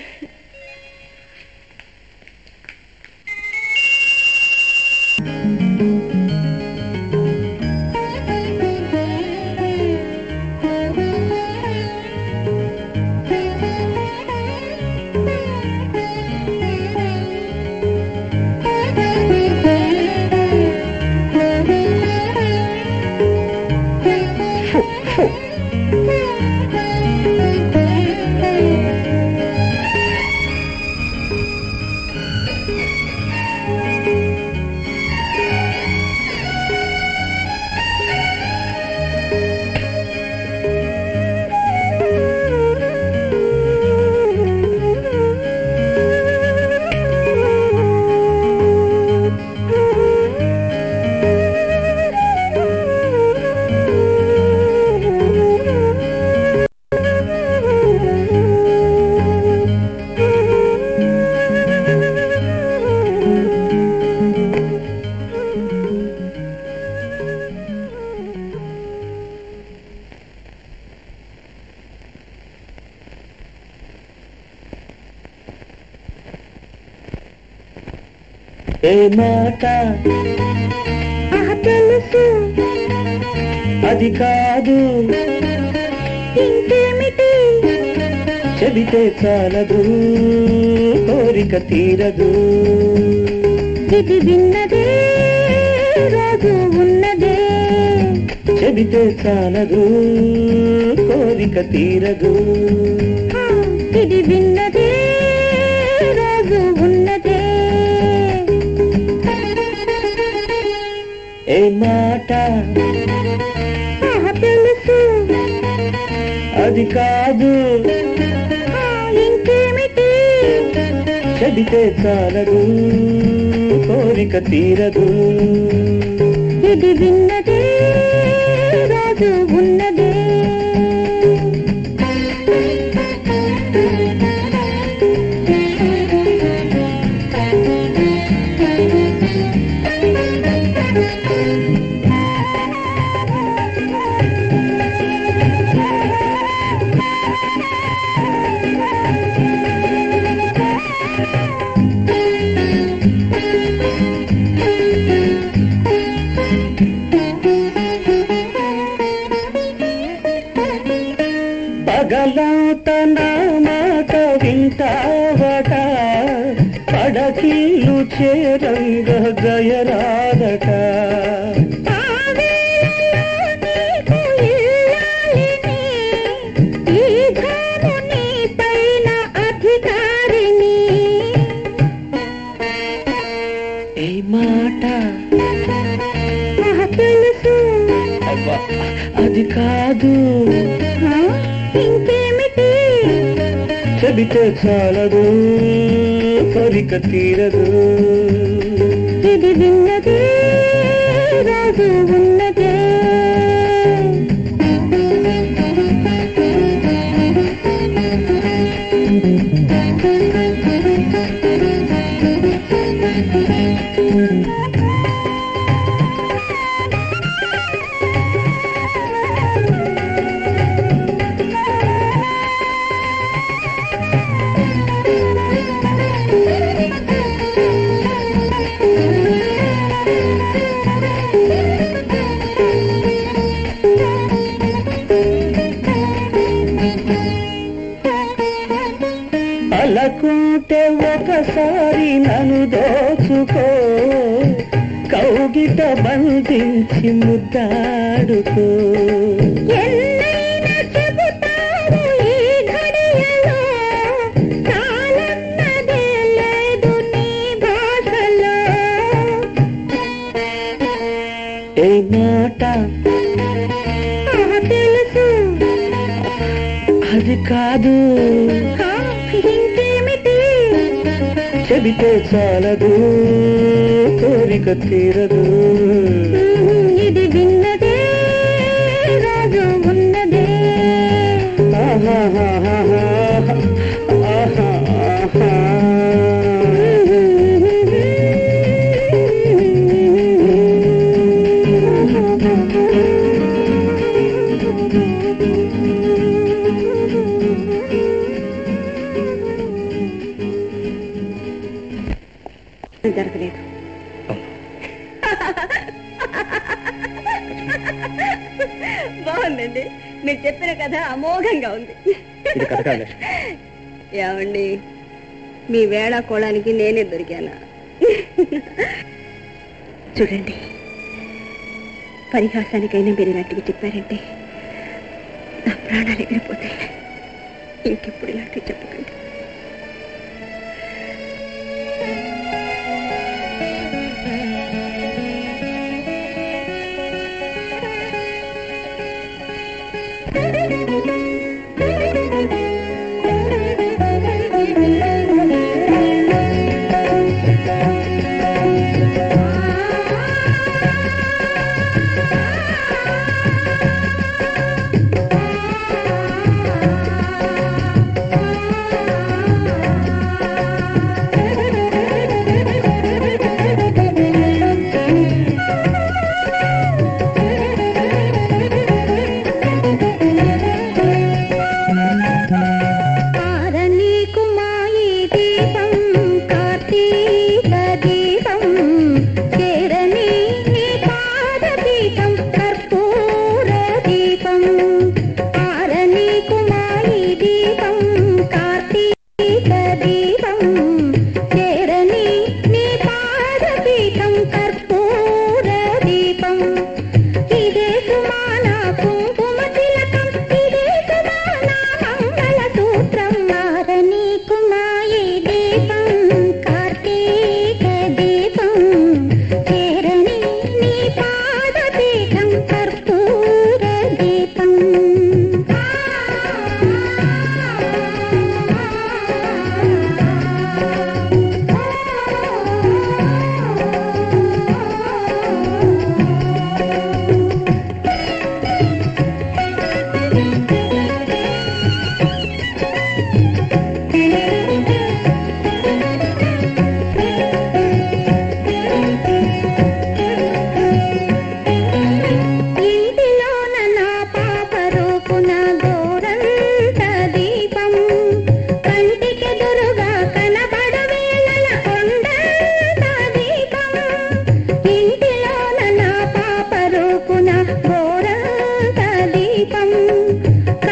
[SPEAKER 6] ఏ మాట
[SPEAKER 3] తెలుసు
[SPEAKER 6] అది కాదు
[SPEAKER 3] ఇంకేమిటి
[SPEAKER 6] చెబితే చాలదు కోరిక తీరదు
[SPEAKER 3] ఇది విన్నదే రోజు ఉన్నదే
[SPEAKER 6] చెబితే చాలదు కోరిక తీరదు
[SPEAKER 3] ఆ, ఇది విన్నదే రోజు ఉన్నదే
[SPEAKER 6] ఏ మాట
[SPEAKER 3] ఆహా, తెలుసు
[SPEAKER 6] అది కాదు
[SPEAKER 3] ఆ, ఇంకేమిటి
[SPEAKER 6] చెబితే చాలదు కోరిక తీరదు
[SPEAKER 3] ఇది విన్నదే రోజు ఉన్నదే
[SPEAKER 6] పగలంత నా మాట వింటావట పడకిల్లు చేరంగ గయరాదట
[SPEAKER 3] ఆ వేళలో నీకు ఇల్లాలిని, ఈ ఘాము నీ పైన అధికారిని
[SPEAKER 6] ఏ మాట
[SPEAKER 3] నాకు తెలుసు
[SPEAKER 6] అబ్బా, అది కాదు
[SPEAKER 3] ఆ, ఇంకేమిటి
[SPEAKER 6] చెబితే చాలదు కోరిక తీరదు
[SPEAKER 3] ఇది విన్నదే రోజు ఉన్నదే
[SPEAKER 6] ఒక్కసారి నన్ను దోచుకో కౌగిట బంధించి ముద్దాడుకో
[SPEAKER 3] ఎన్నైనా చెబుతావు ఈ ఘడియలో చాలన్నదే లేదు నీ భాషలో
[SPEAKER 6] ఏ మాట
[SPEAKER 3] ఆ తెలుసు
[SPEAKER 6] అది కాదు
[SPEAKER 3] ఆ, ఇంకేమిటి
[SPEAKER 6] చెబితే చాలదు కోరిక తీరదు
[SPEAKER 3] ఇది విన్నదే రాజు ఉన్నదే
[SPEAKER 6] ఆహాహాహాహా. ఆహాహా.
[SPEAKER 5] జరగలేదు బాగుందండి మీరు చెప్పిన కథ అమోఘంగా ఉంది
[SPEAKER 2] ఇది కథ కాదు
[SPEAKER 5] ఏమండి మీ వేళ కోళానికి నేనే దొరికానా చూడండి పరిహాసానికైనా మీరు ఇలాంటివి చెప్పారంటే నా ప్రాణాలు ఎగిరిపోతాయి ఇంకెప్పుడు ఇలాంటివి చెప్పకండి ఆరనీకు మాయి దీపం కార్తీక దీపం చేరని నీ పాద దీపం కర్పూర దీపం ఆరనీకు మాయి దీపం కార్తీక దీపం చేరని నీ పాద దీపం కర్పూర దీపం ఇదే సుమాన కుంకుమ తిలకం ఇదే సుమాన మంగళ సూత్రం మారని కుమాయి దీపం కార్తీక దీపం చేరని నీ పాద దీపం కర్పూర దీపం ఇంటిలోన నా పాప రూపున గోరంత దీపం కంటికెదురుగా కనబడవేళల కొండంత దీపం ఇంటిలోన నా పాప రూపున గోరంత దీపం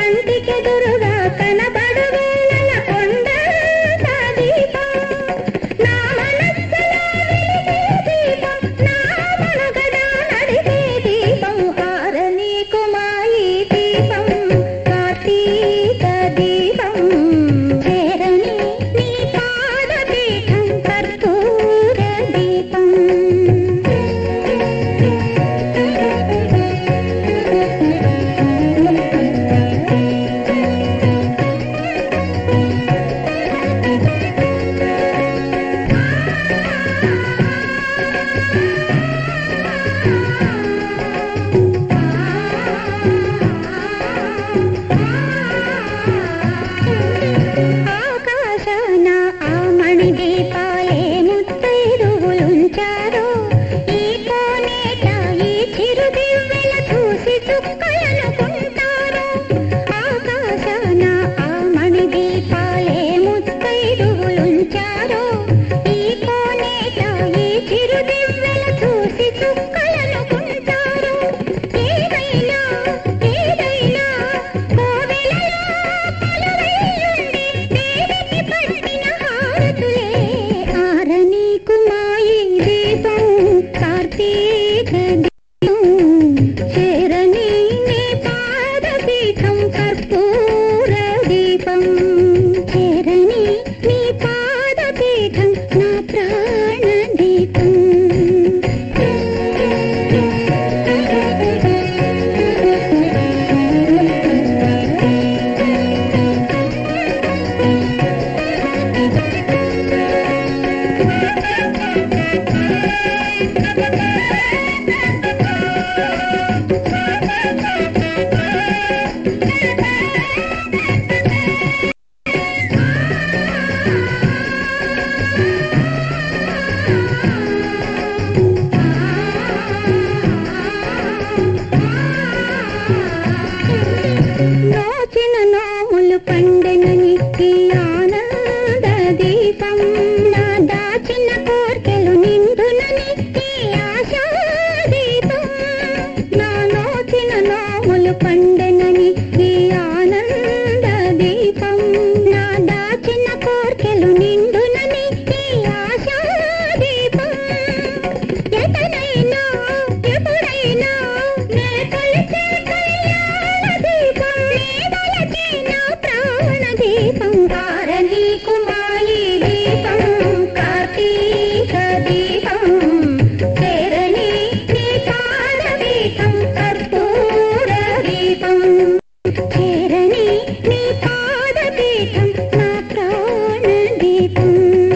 [SPEAKER 3] పండెనని ఈ ఆనంద దీపం నా దాచిన కోర్కెలు నిండునని ఈ ఆశా దీపం నా నోచిన నోములు పండెనని ఈ ఆనంద దీపం నా దాచిన కోర్కెలు నిండునని ఈ ఆశా దీపం ఎటనైనా ఎప్పుడైనా నే కొలిచే కళ్యాణ దీపం నే వలచే నా ప్రాణ దీపం తారణి కుమారి దీపం కార్తీక దీపం చేరణి నీ పాద దీపం కర్పూర దీపం చేరణి నీ పాద దీపం నా ప్రాణ దీపం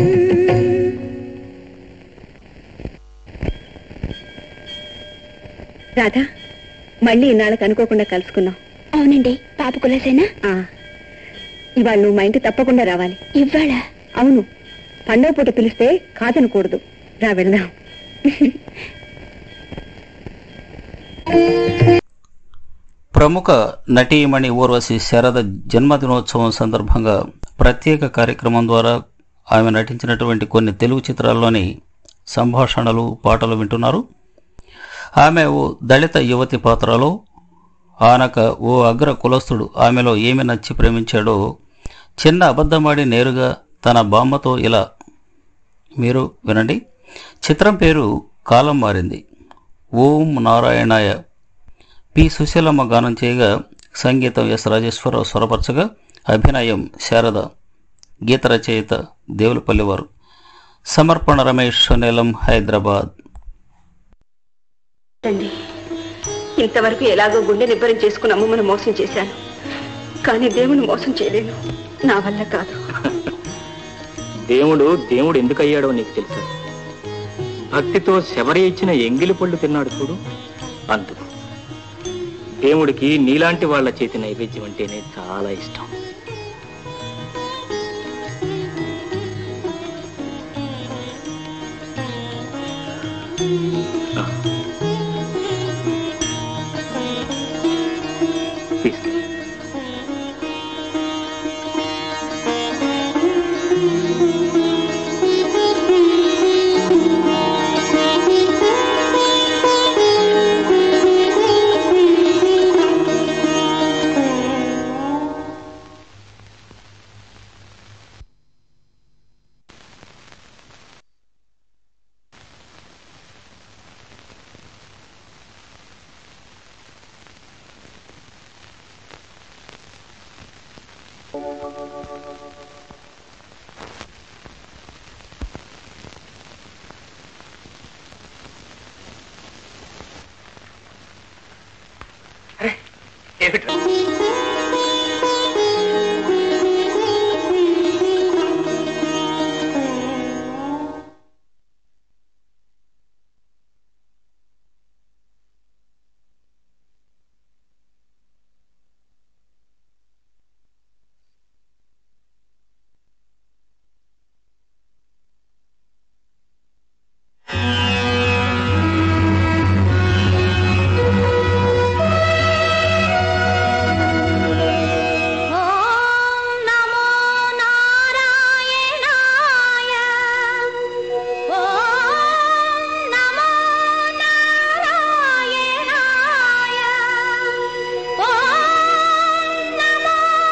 [SPEAKER 5] రాధా మళ్ళీ ఇన్నాళ్ళకి అనుకోకుండా కలుసుకున్నాం
[SPEAKER 3] అవునండి పాప కులసేనా
[SPEAKER 5] ఆ, ఇవాళ నువ్వు మా ఇంటి తప్పకుండా రావాలి
[SPEAKER 3] ఇవ్వాళ
[SPEAKER 5] అవును పండగ పూట పిలిస్తే కాదనకూడదు రా వెళ్దాం
[SPEAKER 1] ప్రముఖ నటీమణి ఊర్వశి శరద జన్మదినోత్సవం సందర్భంగా ప్రత్యేక కార్యక్రమం ద్వారా ఆమె నటించినటువంటి కొన్ని తెలుగు చిత్రాల్లోని సంభాషణలు పాటలు వింటున్నారు ఆమె ఓ దళిత యువతి పాత్రలో ఆనక ఓ అగ్ర కులస్థుడు ఆమెలో ఏమి నచ్చి ప్రేమించాడో చిన్న అబద్ధమాడి నేరుగా తన బామ్మతో ఇలా మీరు వినండి చిత్రం పేరు కాలం మారింది ఓం నారాయణాయ పి సుశీలమ్మ గానం చేయగా సంగీతం ఎస్ రాజేశ్వరరావు స్వరపరచగా అభినయం శారద గీత రచయిత దేవులపల్లి వారు సమర్పణ రమేష్ సునీలం హైదరాబాద్
[SPEAKER 5] తండ్రి ఇంతవరకు ఎలాగో గుండె నిబ్బరం చేసుకుని అమ్మమ్మను మోసం చేశాను కానీ దేవుని మోసం చేయలేను నా వల్ల కాదు
[SPEAKER 2] దేవుడు దేవుడు ఎందుకు అయ్యాడో నీకు తెలుసా భక్తితో శబరి ఇచ్చిన ఎంగిలి పళ్ళు తిన్నాడు చూడు అందుకు దేవుడికి నీలాంటి వాళ్ళ చేతి నైవేద్యం అంటేనే చాలా ఇష్టం ఆ. తీసుకో.
[SPEAKER 3] ఓం నమో నారాయణాయ ఓం నమో నారాయణాయ ఓం నమో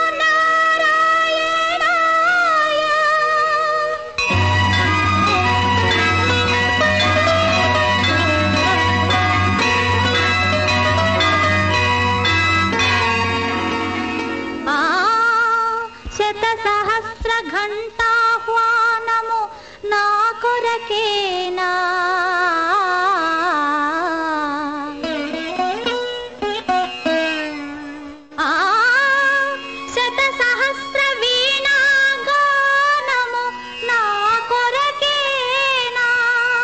[SPEAKER 3] ఆ శత సహస్ర ఘంటాహ్వానము నా కొరకేనా ఆ శత సహస్ర వీణా గానము నా కొరకేనా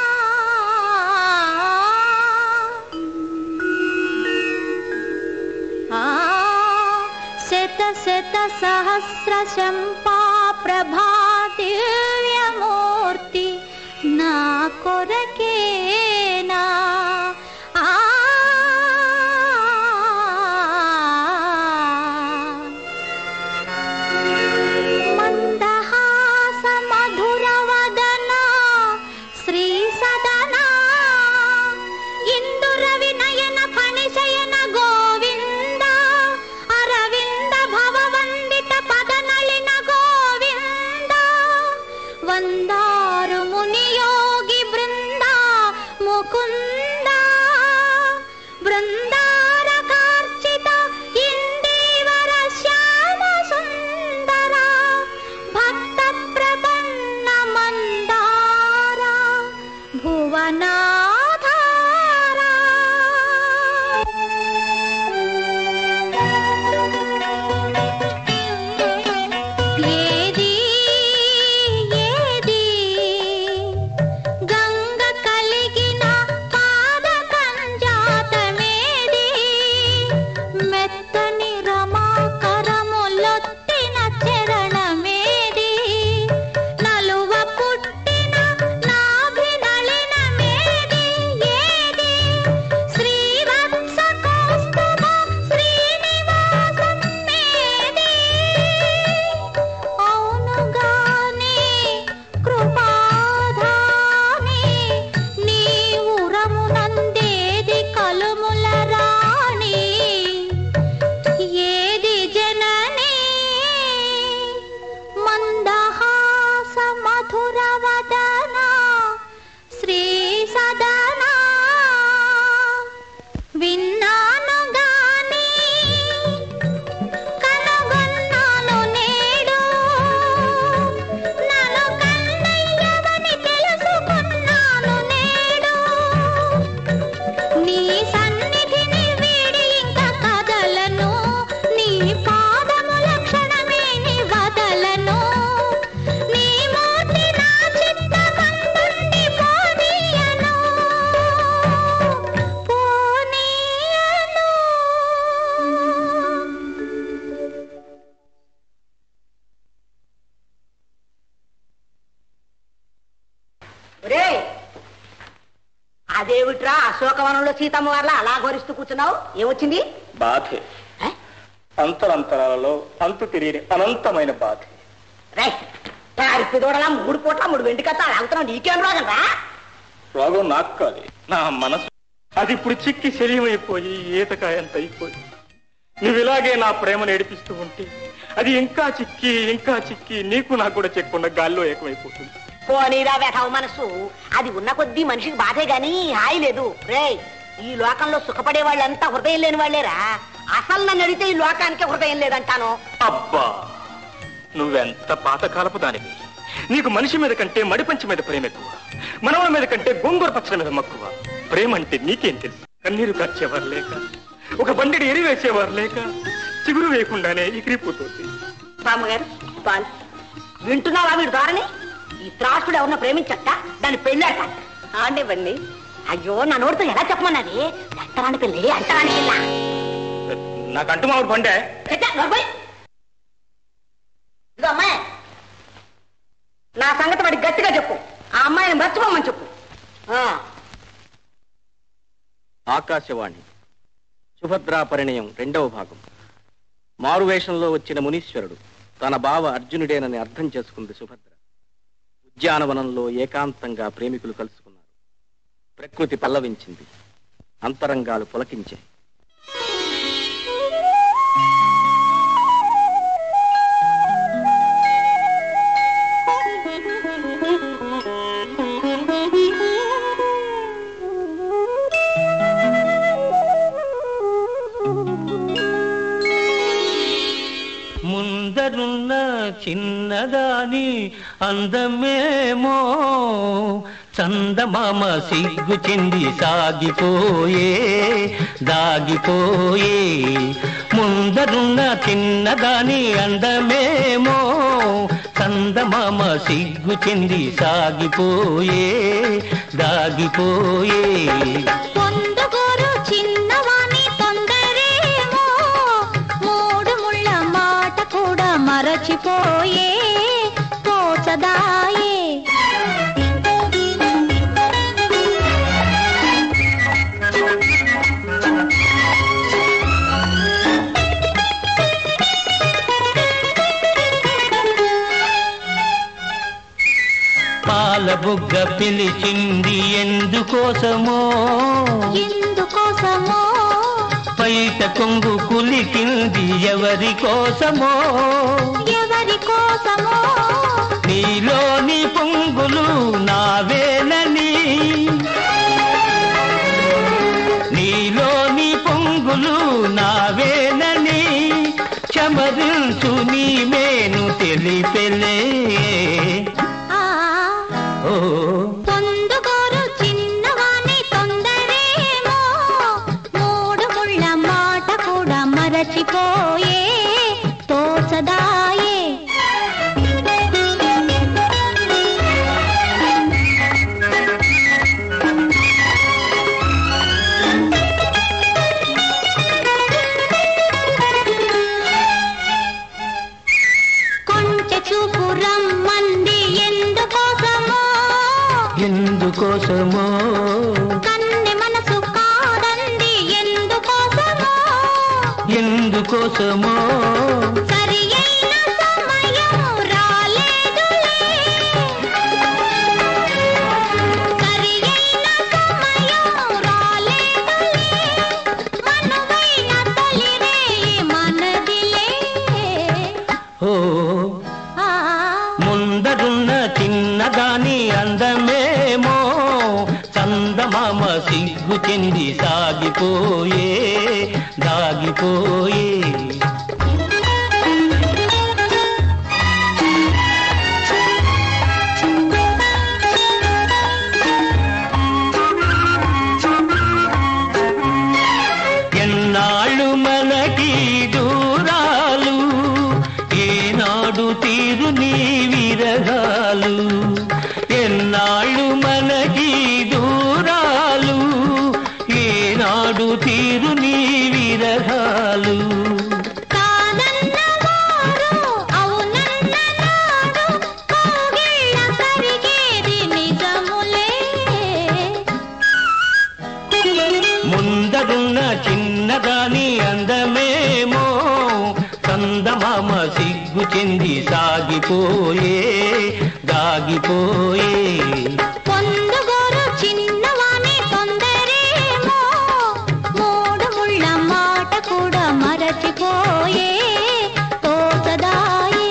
[SPEAKER 3] ఆ శత శత సహస్ర శంపా ప్రభా దివ్యమూర్తి నా కొరకేనా ఆ
[SPEAKER 9] అదేమిట్రా అశోకవనంలో సీతమ్మ వాళ్ళ అలా గోరిస్తూ కూర్చున్నావు ఏమొచ్చింది
[SPEAKER 10] బాధే
[SPEAKER 9] ఏ?
[SPEAKER 10] అంతరంతరాలలో అంతు తెలియని అనంతమైన బాధ
[SPEAKER 9] రే తారిపి దూడలా మూడు పూట్ల మూడు వెండి కథ లాగుతున్నావు నీకేం రోగం రా
[SPEAKER 10] రోగం నాకు కాదు నా మనసు అది ఇప్పుడు చిక్కి శరీరమైపోయి ఈతకాయంత అయిపోయి నువ్వు ఇలాగే నా ప్రేమను ఏడిపిస్తూ ఉంటే అది ఇంకా చిక్కి ఇంకా చిక్కి నీకు నాకు కూడా చెక్కకుండా గాల్లో ఏకమైపోతుంది
[SPEAKER 9] పోనీరా వేటావు మనసు అది ఉన్న కొద్దీ మనిషికి బాధే గాని హాయి లేదు రే ఈ లోకంలో సుఖపడే వాళ్ళంతా హృదయం లేని వాళ్ళేరా అసలు నన్ను అడిగితే ఈ లోకానికి హృదయం లేదంటాను
[SPEAKER 10] అబ్బా నువ్వెంత పాతకాలపు దానివి నీకు మనిషి మీద కంటే మడిపంచి మీద ప్రేమ ఎక్కువ మనవల మీద కంటే గోంగూర పచ్చల మీద మక్కువ ప్రేమ అంటే నీకేం తెలుసు కన్నీరు కార్చేవారు లేక ఒక బండిని ఎరివేసేవారు లేక చిగురు వేయకుండానే ఎగిరిపోతుంది
[SPEAKER 9] రామగారు పాల్ వింటున్నావా వీడు దారని ఈ త్రాసుడు ఎవరిన ప్రేమించట దాన్ని పెళ్ళాట ఆడివ్వండి అయ్యో నా నోటితో ఎలా చెప్పమన్నది అంటరాని పెళ్ళి అంటరాని పిల్ల
[SPEAKER 10] నాకు అంటు మామిడి బండే
[SPEAKER 9] చెట్టా, నోర్మోయ్. ఇదిగో అమ్మాయి నా సంగతి వాడికి గట్టిగా చెప్పు ఆ అమ్మాయిని మర్చిపోమని చెప్పు ఆ,
[SPEAKER 2] ఆకాశవాణి సుభద్రా పరిణయం రెండవ భాగం మారువేషంలో వచ్చిన మునీశ్వరుడు తన బావ అర్జునుడేనని అర్థం చేసుకుంది సుభద్ర ఉద్యానవనంలో ఏకాంతంగా ప్రేమికులు కలుసుకున్నారు ప్రకృతి పల్లవించింది అంతరంగాలు పులకించాయి
[SPEAKER 6] ముందరున్న చిన్నదాని అందమేమో చందమామ సిగ్గు చెంది సాగిపోయే దాగిపోయే ముందరున్న చిన్నదాని అందమేమో చందమామ సిగ్గు చెంది సాగిపోయే దాగిపోయే
[SPEAKER 3] పొందుగోరు చిన్నవాణి తొందరేమో మూడు ముళ్ళ మాట కూడా మరచిపోయే తోచదాయే
[SPEAKER 6] పాల బుగ్గ పిలిచింది ఎందుకోసమో
[SPEAKER 3] ఎందుకోసమో
[SPEAKER 6] బయట కొంగు కులికింది ఎవరి కోసమో
[SPEAKER 3] ఎవరి కోసమో
[SPEAKER 6] నీలోని పొంగులు నావేనని నీలోని పొంగులు నావేనని చమరించు నీ మేను తెలిపెలే
[SPEAKER 3] ఆ
[SPEAKER 6] ఓ
[SPEAKER 3] పొందుగోరు చిన్నవాణి తొందరేమో మూడు ముళ్ళ మాట కూడా మరచిపోయే తోచదాయే కొంచె చూపు రమ్మంది ఎందుకోసమో
[SPEAKER 6] ఎందుకోసమో
[SPEAKER 3] కన్నె మనసు కాదంది ఎందుకోసమో
[SPEAKER 6] ఎందుకోసమో
[SPEAKER 3] సరి అయిన సమయం రాలేదులే సరి అయిన సమయం రాలేదులే మనువైన తొలిరే మనదిలే
[SPEAKER 6] ఓ
[SPEAKER 3] ఆ
[SPEAKER 6] ముందరున్న చిన్నదాని అందమేమో చందమామ సిగ్గు చెంది సాగిపోయే దాగిపోయే ఎన్నాళ్ళు మనకి దూరాలు ఏనాడు తీరు నీ విరగాలు ఎన్నాళ్ళు మనకి దూరాలు ఏనాడు తీరు నీ విరగాలు
[SPEAKER 11] చందమామ సిగ్గు చెంది సాగిపోయే దాగిపోయే
[SPEAKER 3] పొందుగోరు చిన్నవాణి కొందరేమో మూడు ముళ్ళ మాట కూడా మరచిపోయే తోసదాయే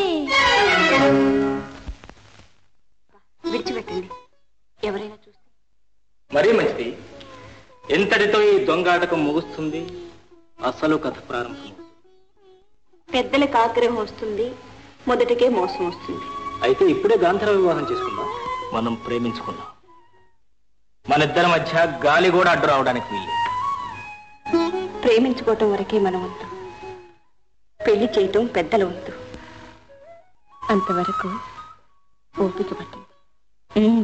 [SPEAKER 5] విడిచిపెట్టండి ఎవరైనా చూస్తే
[SPEAKER 10] మరీ మంచిది ఎంతటితో ఈ దొంగాటకం ముగుస్తుంది అసలు కథ ప్రారంభం
[SPEAKER 5] పెద్దలకు ఆగ్రహం వస్తుంది మొదటికే మోసం వస్తుంది
[SPEAKER 10] అయితే ఇప్పుడే గాంధర్వ వివాహం చేసుకుందాం మనం ప్రేమించుకుందాం మన ఇద్దరి మధ్య గాలి కూడా అడ్డు రావడానికి వీలు
[SPEAKER 5] ప్రేమించుకోవటం వరకే మన వంతు పెళ్లి చేయటం పెద్దల వంతు అంతవరకు ఓపిక పట్టింది ఉమ్.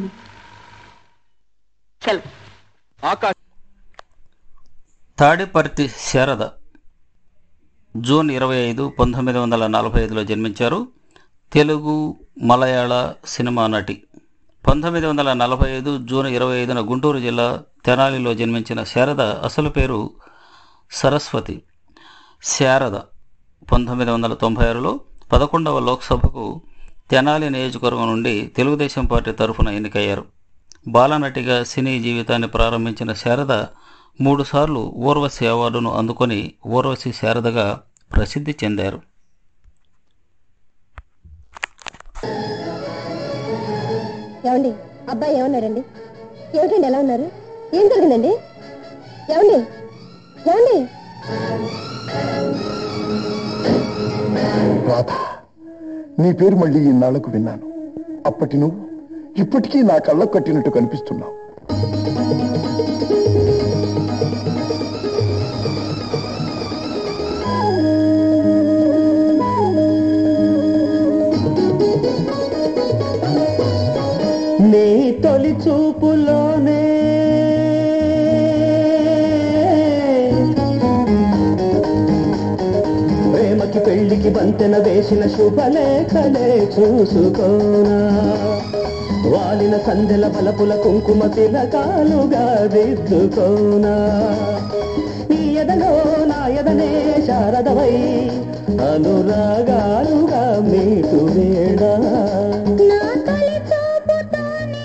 [SPEAKER 5] సెలవు
[SPEAKER 7] ఆకాశ
[SPEAKER 1] తాడిపర్తి శారద జూన్ ఇరవై ఐదు పంతొమ్మిది వందల నలభై ఐదులో జన్మించారు తెలుగు మలయాళ సినిమా నటి పంతొమ్మిది వందల నలభై ఐదు జూన్ ఇరవై ఐదున గుంటూరు జిల్లా తెనాలిలో జన్మించిన శారద అసలు పేరు సరస్వతి శారద పంతొమ్మిది వందల తొంభై ఆరులో పదకొండవ లోక్సభకు తెనాలి నియోజకవర్గం నుండి తెలుగుదేశం పార్టీ తరఫున ఎన్నికయ్యారు బాలనటిగా సినీ జీవితాన్ని ప్రారంభించిన శారద మూడుసార్లు ఊర్వశి అవార్డును అందుకొని ఊర్వశి శారదగా ప్రసిద్ధి చెందారు
[SPEAKER 12] ఏమండి అబ్బాయి ఏమన్నాడండి ఏమిటండి ఎలా ఉన్నారు ఏం జరిగిందండి ఏమండి ఏమండి
[SPEAKER 13] రాధ నీ పేరు మళ్ళీ ఇన్నాళ్లకు విన్నాను అప్పటి నువ్వు ఇప్పటికీ నా కళ్ళకు కట్టినట్టు కనిపిస్తున్నావు
[SPEAKER 6] నీ తొలి చూపులోనే ప్రేమకి పెళ్లికి బంతెన వేసిన శుభలేఖలే చూసుకోనా వాలిన సంధ్యల బలపుల కుంకుమ తిలకాలుగా దిద్దుకోనా నీ ఎదలో నా ఎదనే శారదవై అనురాగాలుగా మీటు వేళ
[SPEAKER 3] నా తొలి చూపుతోనే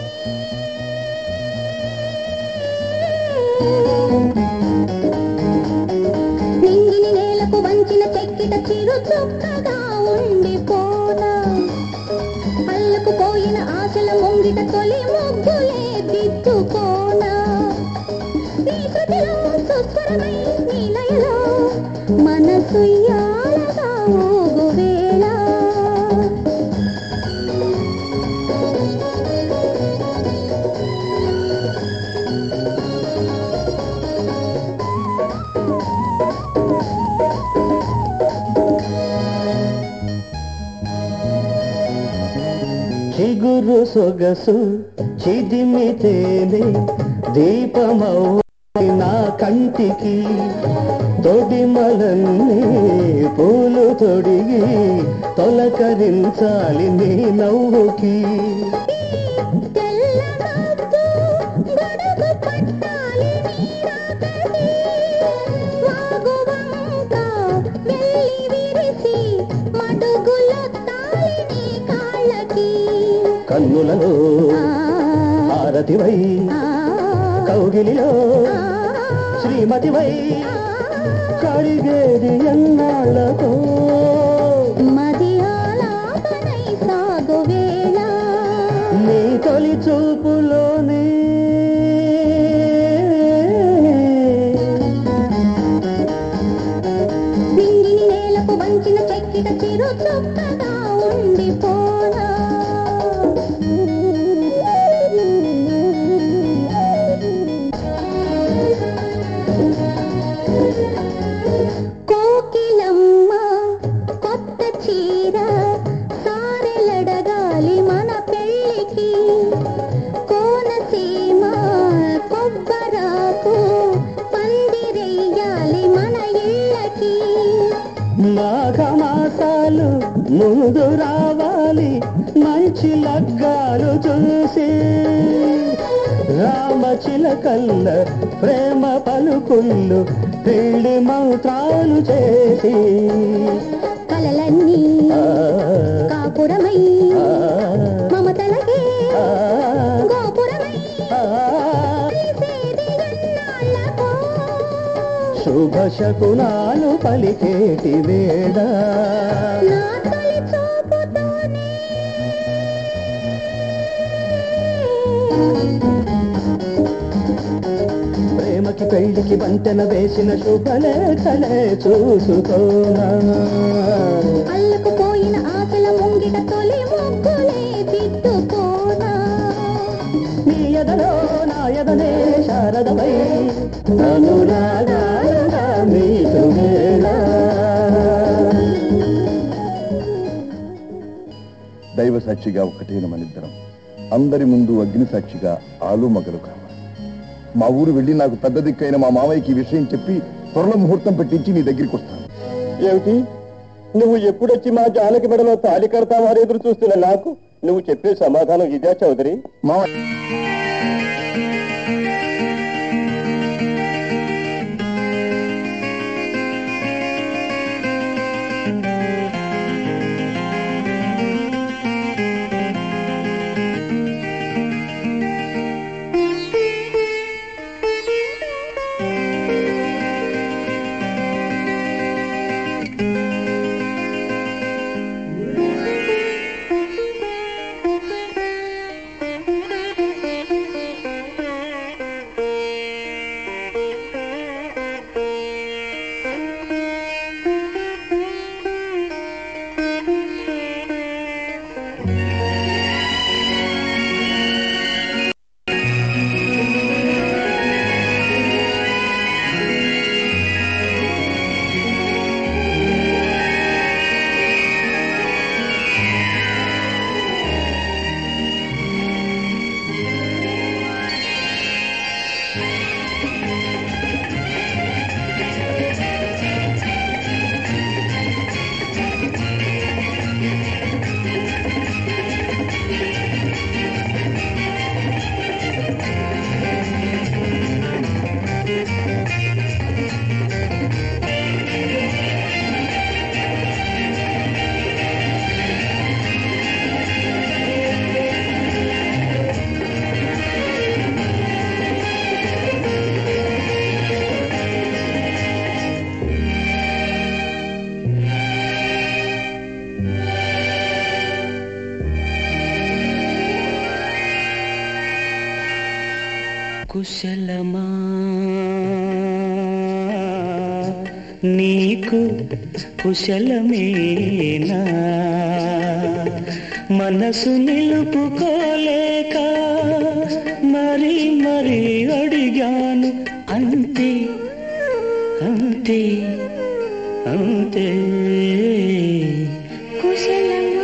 [SPEAKER 3] నింగిని నేలకు వంచిన చెక్కిట చిరు చుక్కగా ఉండిపోనా అల్లకు పోయిన ఆశల ముంగిట తొలి ముగ్గులే దిద్దుకోనా నీ శృతిలో సుస్వరమై నీ లయలో మనసు యాలగా ఊగువేళ
[SPEAKER 6] చిగురు సొగసు చిదిమితేనే దీపమౌ నా కంటికి తొడిమలన్నీ పూలు తొడిగి తొలకరించాలి నీ నవ్వుకి
[SPEAKER 3] తెల్లనవ్వు గొడుగు పట్టాలి నీరాకసి వాగువంక వెళ్ళి విరిసి మడుగులొత్తాలి నీ కాళ్ళకి
[SPEAKER 6] కన్నులలో హారతివై కౌగిలిలో శ్రీమతివై కడిగేది ఎన్నాళ్ళతో
[SPEAKER 3] మది ఆలాపనై సాగు వేళ
[SPEAKER 6] నీ తొలి చూపులోనే
[SPEAKER 3] నింగిని నేలకు వంచిన చెక్కిట చిరు చుక్కగా ఉండిపోనా కోకిలమ్మ కొత్త చీర సారెలడగాలి మన పెళ్ళికి కోనసీమ కొబ్బరాకు పందిరెయ్యాలి మన ఇళ్ళకి
[SPEAKER 6] మాఘమాసాలు ముందు రావాలి మంచి లగ్గాలు చూసి రామ చిలకల్ల ప్రేమ పలుకుళ్ళు పెళ్లి మంత్రాలు చేసి
[SPEAKER 3] కలలన్నీ కాపురమై మమతలకే గోపురమై
[SPEAKER 6] శుభ శకునాలు పలికేటి వేళ
[SPEAKER 3] నా తొలి చూపుతోనే
[SPEAKER 6] ప్రేమకి పెళ్లికి వంతెన వేసిన శుభలేఖలే చూసుకోనా
[SPEAKER 3] అల్లుకుపోయిన ఆశల ముంగిట తొలి ముగ్గులే దిద్దుకోనా
[SPEAKER 6] నీ ఎదలో నా ఎదనే శారదమై అనురాగాలుగా మీకు వేళ
[SPEAKER 13] దైవ సాక్షిగా ఒకటైన మనిద్దరం అందరి ముందు అగ్ని సాక్షిగా ఆలు మగలు కావాలి మా ఊరు వెళ్ళి నాకు పెద్ద దిక్కైన మా మామయ్యకి ఈ విషయం చెప్పి త్వరలో ముహూర్తం పెట్టించి నీ దగ్గరికి వస్తాను
[SPEAKER 14] ఏమిటి నువ్వు ఎప్పుడొచ్చి మా జానకి మెడలో తాళి కడతావారు ఎదురు చూస్తున్న నాకు నువ్వు చెప్పే సమాధానం ఇదే చౌదరి
[SPEAKER 13] మామయ్య
[SPEAKER 15] కుశలమా నీకు కుశలమేనా మనసు నిలుపుకోలేక మరి మరి అడిగాను అంతే అంతే అంతే
[SPEAKER 3] కుశలమా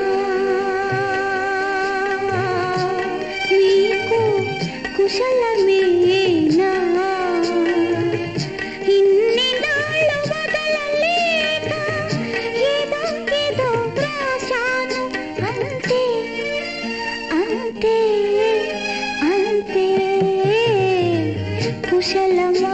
[SPEAKER 3] నీకు కుశలమేనా ఇన్ని నాళ్ళు వదలలేక ఏదో ఏదో రాశాను అంతే అంతే అంతే కుశలమా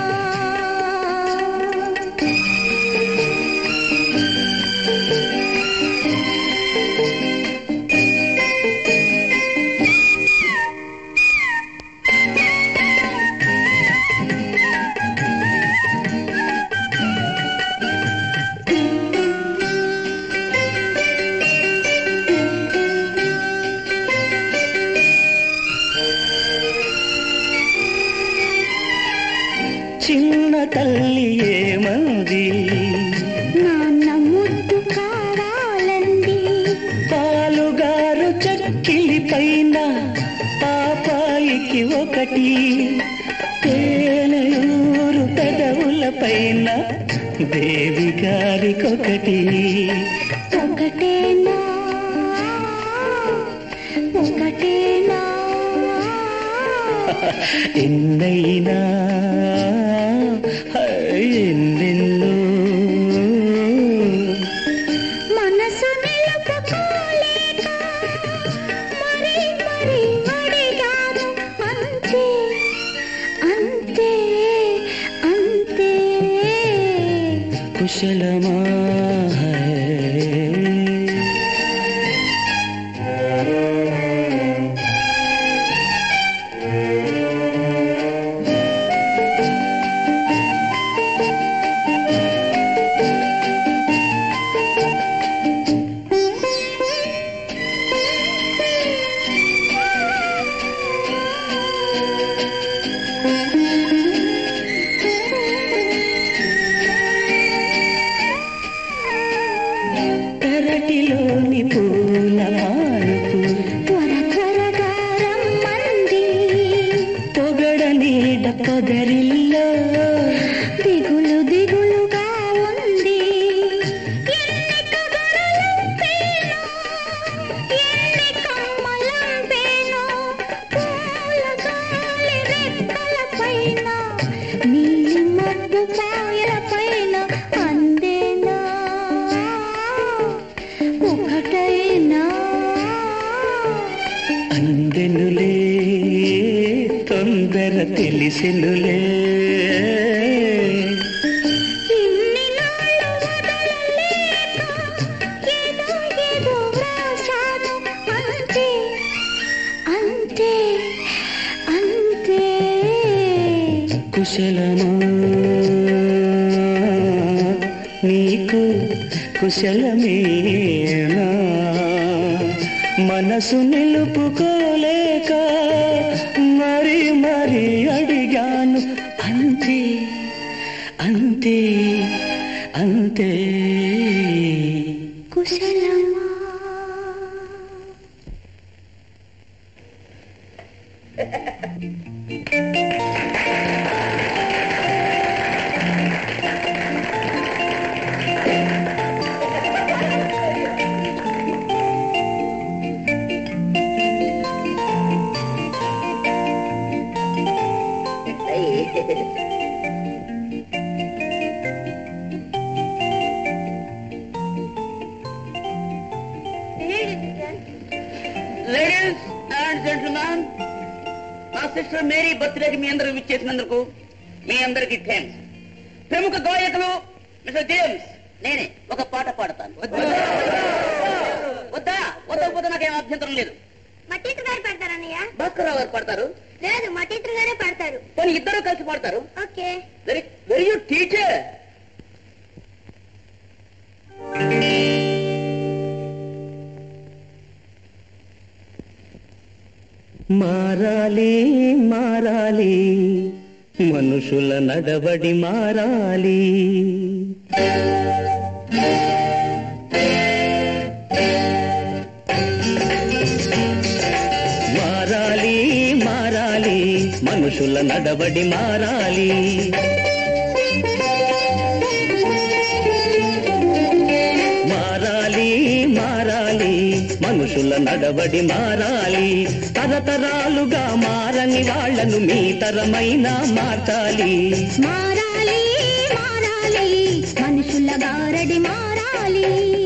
[SPEAKER 15] చిన్న తల్లి ఏమంది
[SPEAKER 3] నాన్న ముద్దు కావాలండి
[SPEAKER 15] పాలుగారు చక్కిలి పైన పాపాయికి ఒకటి తేనెయూరు పెదవుల పైన దేవి గారికొకటి
[SPEAKER 3] ఒకటేనా ఒకటేనా
[SPEAKER 15] ఎన్నైనా ఎన్నెన్నో
[SPEAKER 3] మనసు నిలుపుకోలేక మరి మరి అడిగాను అంతే
[SPEAKER 15] పెరటిలోని పూల పానుపు
[SPEAKER 3] త్వర త్వరగా రమ్మంది
[SPEAKER 15] పొగడ నీడ పొదరిల్లో
[SPEAKER 3] దిగులు దిగులుగా ఉంది ఎన్ని కబురలంపేనో, ఎన్ని కమ్మలంపేనో, పూల గాలి రెక్కలపైన, నీలి మబ్బు పాయలపైన అందేనా ఒకటైనా
[SPEAKER 15] అందెనులే తొందర తెలిసెనులే
[SPEAKER 3] ఇన్ని నాళ్ళు వదలలేక ఏదో ఏదో వ్రాశాను అంతే అంతే అంతే
[SPEAKER 15] కుశలమా నీకు కుశలమేనా మనసు నిలుపుకోలేక మరి మరి అడిగాను అంతే అంతే అంతే
[SPEAKER 3] కుశలమా
[SPEAKER 16] లేడీస్ అండ్ జెంట్మెన్ నా సిస్టర్ మేరీ బర్త్డేకి మీ అందరికి విచ్చేసినందుకు మీ అందరికి థ్యాంక్స్ ప్రముఖ గాయకులు మిస్టర్ జేమ్స్ నేనే ఒక పాట పాడతాను వద్దా వద్దా వద్దా నాకేం అభ్యంతరం లేదు
[SPEAKER 3] మా టీచర్ గారు పాడతారన్నయ్య
[SPEAKER 16] భాస్కర్రావు గారు పాడతారు
[SPEAKER 3] లేదు మా టీచర్ గారే పాడతారు
[SPEAKER 16] పోనీ ఇద్దరు కలిసి పాడతారు
[SPEAKER 3] okay
[SPEAKER 16] very very you teacher
[SPEAKER 15] మారాలి మారాలి మనుషుల నడవడి మారాలి మారాలి మారాలి మనుషుల నడవడి మారాలి మారాలి మారాలి మనుషుల నడవడి మారాలి తరతరాలుగా మారని వాళ్ళను మీ తరమైన మార్చాలి
[SPEAKER 3] మారాలి మారాలి మనుషుల గారడి మారాలి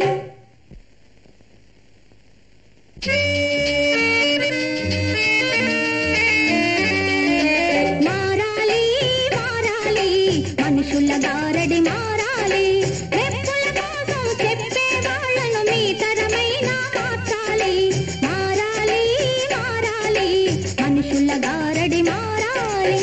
[SPEAKER 3] మారాలి మారాలి మనుషుల గారడి మారాలి రెప్పుల కోసం చెప్పే వాళ్ళను మీ తరమైన మార్చాలి మారాలి మారాలి మనుషుల గారడి మారాలి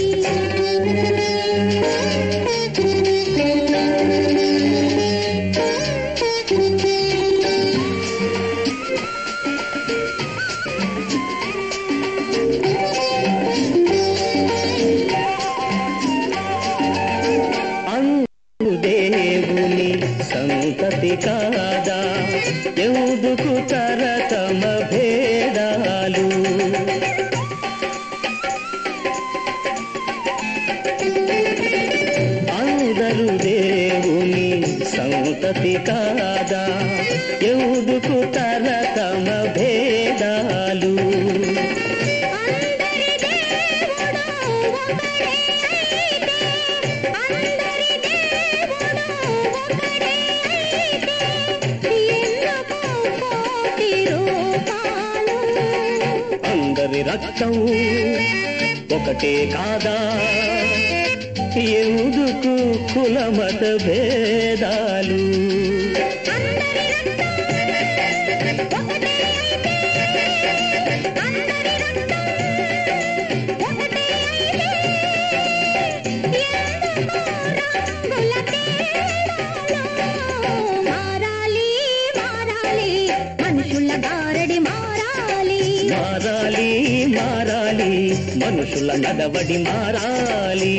[SPEAKER 15] దేవుని సంతతి కాదా ఎందుకు తరతమ భేదాలు అందరు దేవుని సంతతి కాదా ఎందుకు తరతమ భేదాలు అందరి రక్తం ఒకటే కాదా ఎందుకు కులమత భేదాలు
[SPEAKER 3] మారాలి మారాలి మనుషుల గారడి మారాలి
[SPEAKER 15] మారాలి మారాలి మనుషుల నడవడి మారాలి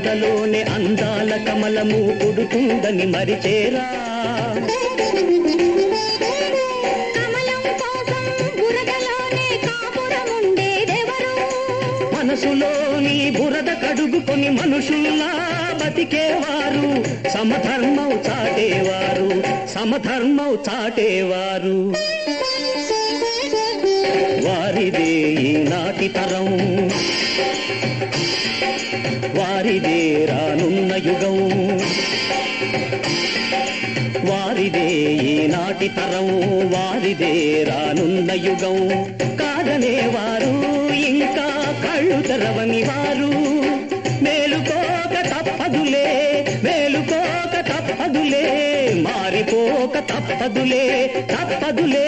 [SPEAKER 15] బురదలోనే అందాల కమలము పుడుతుందని మరిచేరా
[SPEAKER 3] బురదలోనే కాపురముండేదెవరు
[SPEAKER 15] మనసులోని బురద కడుగుకొని మనుషుల్లా బతికేవారు సమధర్మం చాటేవారు సమధర్మం చాటేవారు వారిదే ఈనాటి తరం వారిదే రానున్న యుగం వారిదే ఈనాటి తరం వారిదే రానున్న యుగం కాదనేవారు ఇంకా కళ్ళు తెరవని వారు మేలుకోక తప్పదులే మేలుకోక తప్పదులే మారిపోక తప్పదులే తప్పదులే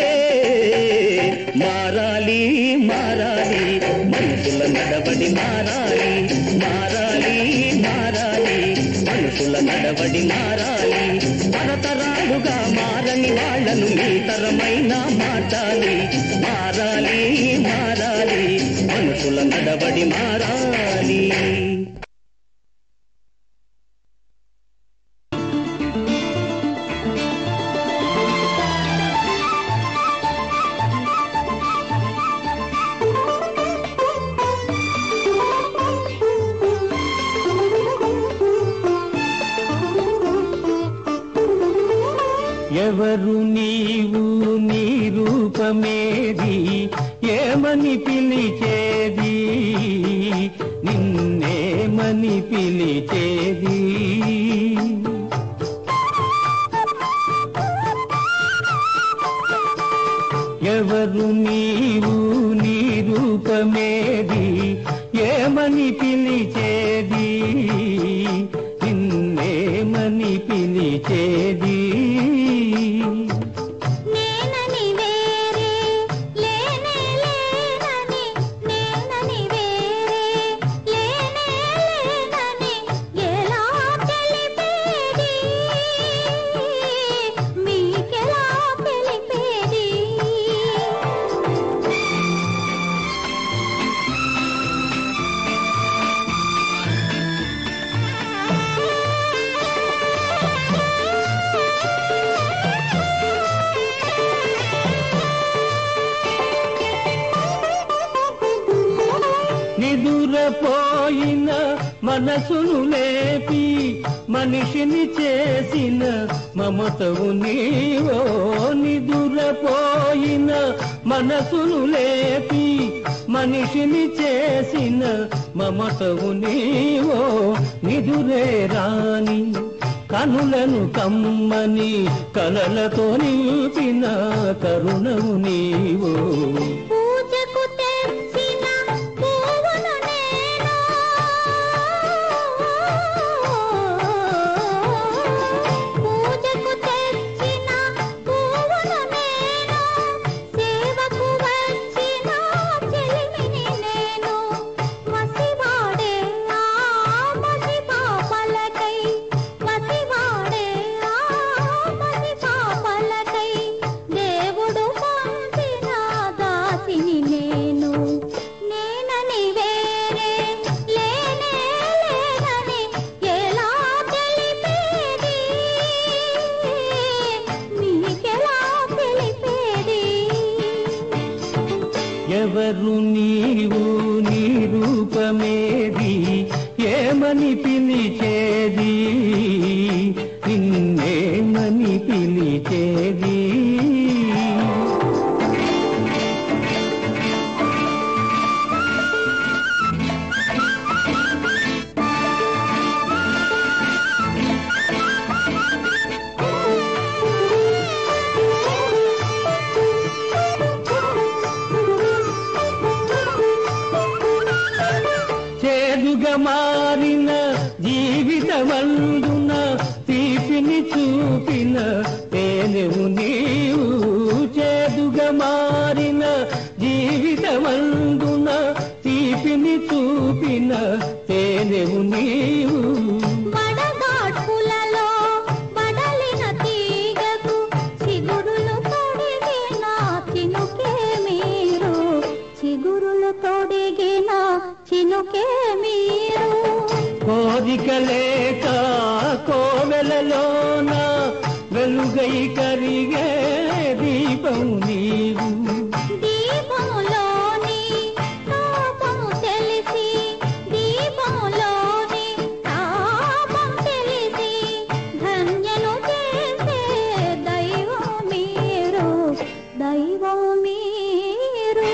[SPEAKER 15] మారాలి మారాలి మనుషుల నడవడి మారాలి మారాలి మారాలి మనుషుల నడవడి మారాలి తరతరాలుగా మారని వాళ్ళను మీ తరమైన మార్చాలి మారాలి మారాలి మనుషుల నడవడి మారాలి ఎవరు నీవు నీ రూపమేది ఏమని పిలిచేది నిన్నేమని పిలిచేది ఎవరు నీవు నీ రూపమేది ఏమని పిలిచేది నిన్నేమని పిలిచేది
[SPEAKER 3] నేనని వేరే లేనే లేనని నేనని వేరే లేనే లేనని ఎలా తెలిపేది మీకెలా తెలిపేది
[SPEAKER 15] నిదురపోయిన మనసును లేపి మనిషిని చేసిన మమతవు నీవో నిదురపోయిన మనసును లేపి మనిషిని చేసిన మమతవు నీవో నిదురే రాని కనులను కమ్మని కలలతో నింపిన కరుణవు నీవో
[SPEAKER 3] పూజకు తెచ్చిన పువ్వును నేను పూజకు తెచ్చిన పువ్వును నేను సేవకు వచ్చిన చెలిమిని నేను మసివాడే ఆ మసి పాపలకై మసివాడే ఆ మసి పాపలకై దేవుడు పంపిన దాసిని నేను నేనని వేరే లేనే లేనని ఎలా తెలిపేది మీకెలా తెలిపేది
[SPEAKER 15] ఎవరు నీవు నీ రూపమేది ఏమని పిలిచేది నిన్నేమని పిలిచేది చేదుగా మారిన జీవితమందున తీపిని చూపిన తేనెవు నీవు చేదుగా మారిన జీవితమందున తీపిని చూపిన తేనెవు నీవు
[SPEAKER 3] వడగాడ్పులలో వడలిన తీగకు చిగురులు తొడిగిన చినుకే మీరు చిగురులు తొడిగిన చినుకే మీరు
[SPEAKER 15] కోరి కోరిక లేక కోవెలలోన వెలుగై కరిగే దీపం నీవు
[SPEAKER 3] దీపములోని తాపము తెలిసి దీపములోని తాపం తెలిసి ధన్యను చేసే దైవం మీరు దైవం మీరు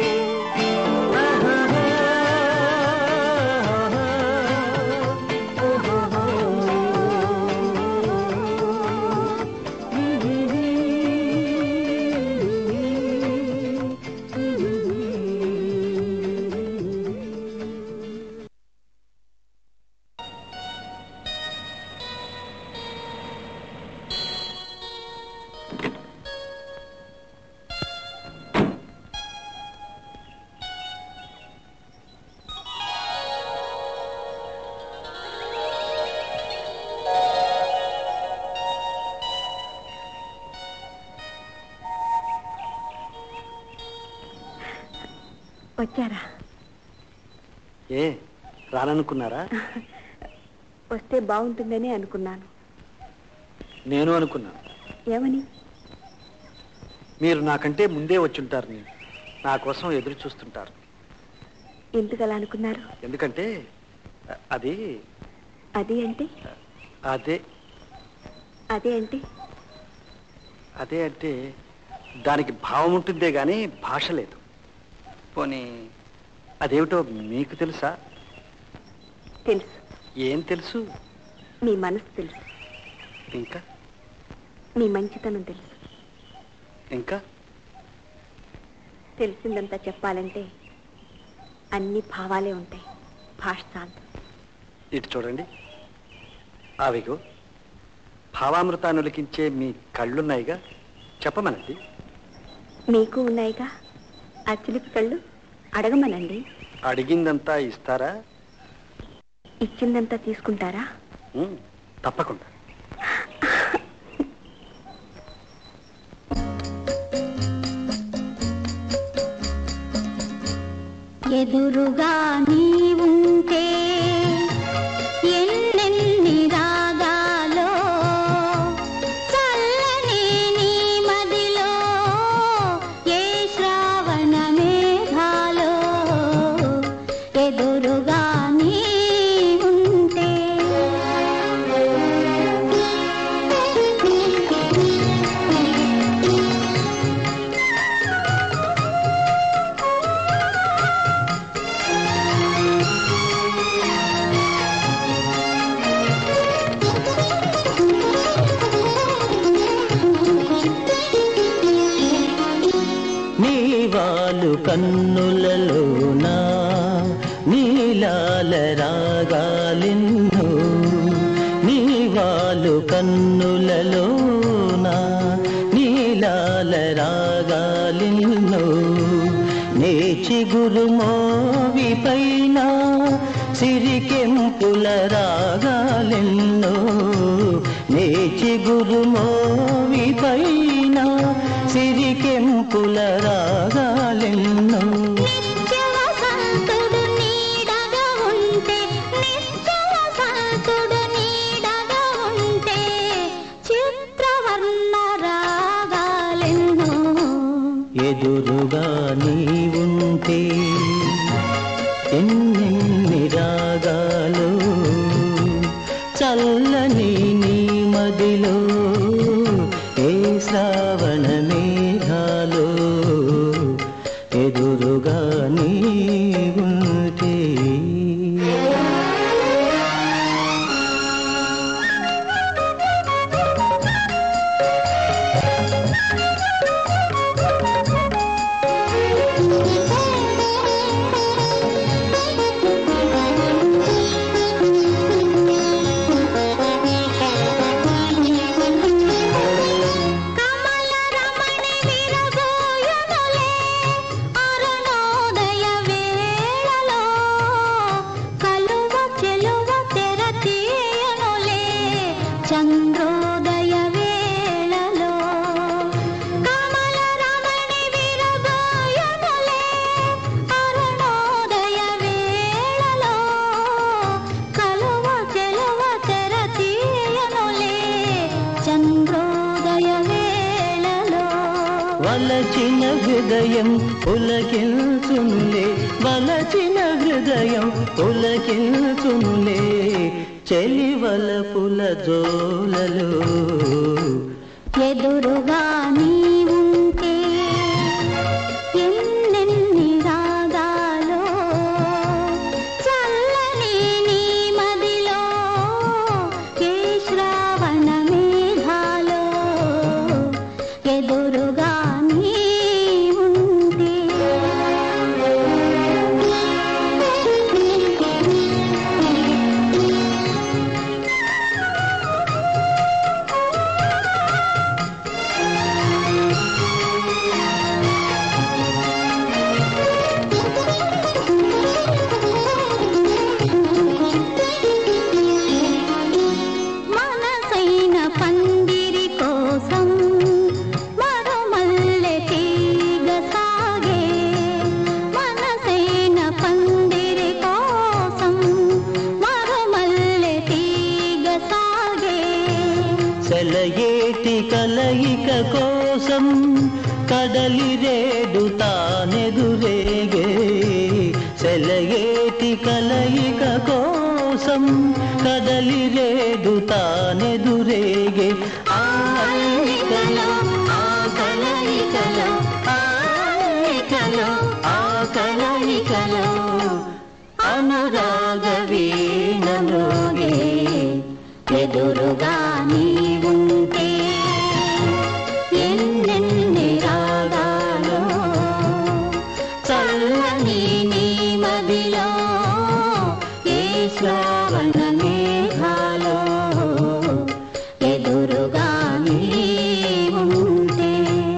[SPEAKER 3] వచ్చారా
[SPEAKER 17] ఏ రాననుకున్నారా
[SPEAKER 5] వస్తే బాగుంటుందని అనుకున్నాను
[SPEAKER 17] నేను అనుకున్నా
[SPEAKER 5] ఏమని
[SPEAKER 17] మీరు నాకంటే ముందే వచ్చుంటారని నా కోసం ఎదురు చూస్తుంటారు
[SPEAKER 5] ఎందుకు అలా అనుకున్నారు
[SPEAKER 17] ఎందుకంటే అ- అది
[SPEAKER 5] అది అంటే
[SPEAKER 17] అదే
[SPEAKER 5] అదే అంటే
[SPEAKER 17] అదే అంటే దానికి భావం ఉంటుందే గాని భాష లేదు పోనీ అదేమిటో మీకు తెలుసా
[SPEAKER 5] తెలుసు
[SPEAKER 17] ఏం తెలుసు
[SPEAKER 5] మీ మనసు తెలుసు
[SPEAKER 17] ఇంకా
[SPEAKER 5] మీ మంచితనం తెలుసు
[SPEAKER 17] ఇంకా
[SPEAKER 5] తెలిసిందంతా చెప్పాలంటే అన్ని భావాలే ఉంటాయి భాష చాలు
[SPEAKER 17] ఇటు చూడండి ఆవిగో భావామృతాన్ని ఉలికించే మీ కళ్ళున్నాయిగా చెప్పమనండి
[SPEAKER 5] మీకు ఉన్నాయిగా ఆ చిలుకు కళ్ళు అడగమనండి
[SPEAKER 17] అడిగిందంతా ఇస్తారా
[SPEAKER 5] ఇచ్చిందంతా తీసుకుంటారా
[SPEAKER 17] ఉమ్, తప్పకుండా
[SPEAKER 3] ఎదురుగా నీవుంటే ఎన్నెన్ని రాగాలో చల్లని నీ మదిలో ఏ శ్రావణ మేఘాలో ఎదురుగా నీవుంటే
[SPEAKER 15] నీ వాళ్ళు కన్నులలోన నీలాల రాగాలిన్నో నీ వాళ్ళు కన్నులలోన నీలాల రాగాలిన్నో నే చిగురుమోవి పైన సిరికెంపుల రాగాలెన్నో నే చిగురుమోవి పైన సిరికెంపుల రాగాలెన్నో
[SPEAKER 3] నిత్యవసంతుడు నీడగా ఉంటే నిత్యవసంతుడు నీడగా ఉంటే చిత్రవర్ణ రాగాలెన్నో
[SPEAKER 15] ఎదురుగా నీవుంటే ఎన్నెన్ని రాగాలు చల్లని నీ మదిలో ఏ శ్రావణ మేఘాలు ఎదురుగా నీవుంటే
[SPEAKER 3] కమల రమణి విరబోయునులే అరుణోదయ వేళలో
[SPEAKER 15] వలచిన హృదయం పులకిల్చునులే వలచిన హృదయం పులకిల్చునులే చెలివల పుల జోలలో
[SPEAKER 3] ఎదురుగా నీవుంటే ఎన్నెన్ని రాగాలో చల్లని నీ మదిలో ఏ శ్రావణ మేఘాలో ఎదురుగా నీవుంటే మనసైన పందిరి కోసం మరుమల్లె తీగ సాగే మనసైన పందిరి కోసం మరుమల్లె తీగ సాగే
[SPEAKER 15] సెలయేటి కలయిక కోసం కడలి రేడు తానెదురేగే సెలయేటి కలయిక కోసం కడలి రేడు తానెదురేగే ఆ అల్లికలో, ఆ కలయికలో, ఆ అల్లికలో, ఆ కలయికలో అనురాగ వీణలోగే
[SPEAKER 3] ఎదురుగా నీవుంటే ఎన్నెన్ని రాగాలో చల్లని నీ మదిలో ఏ శ్రావణ మేఘాలో ఎదురుగా నీవుంటే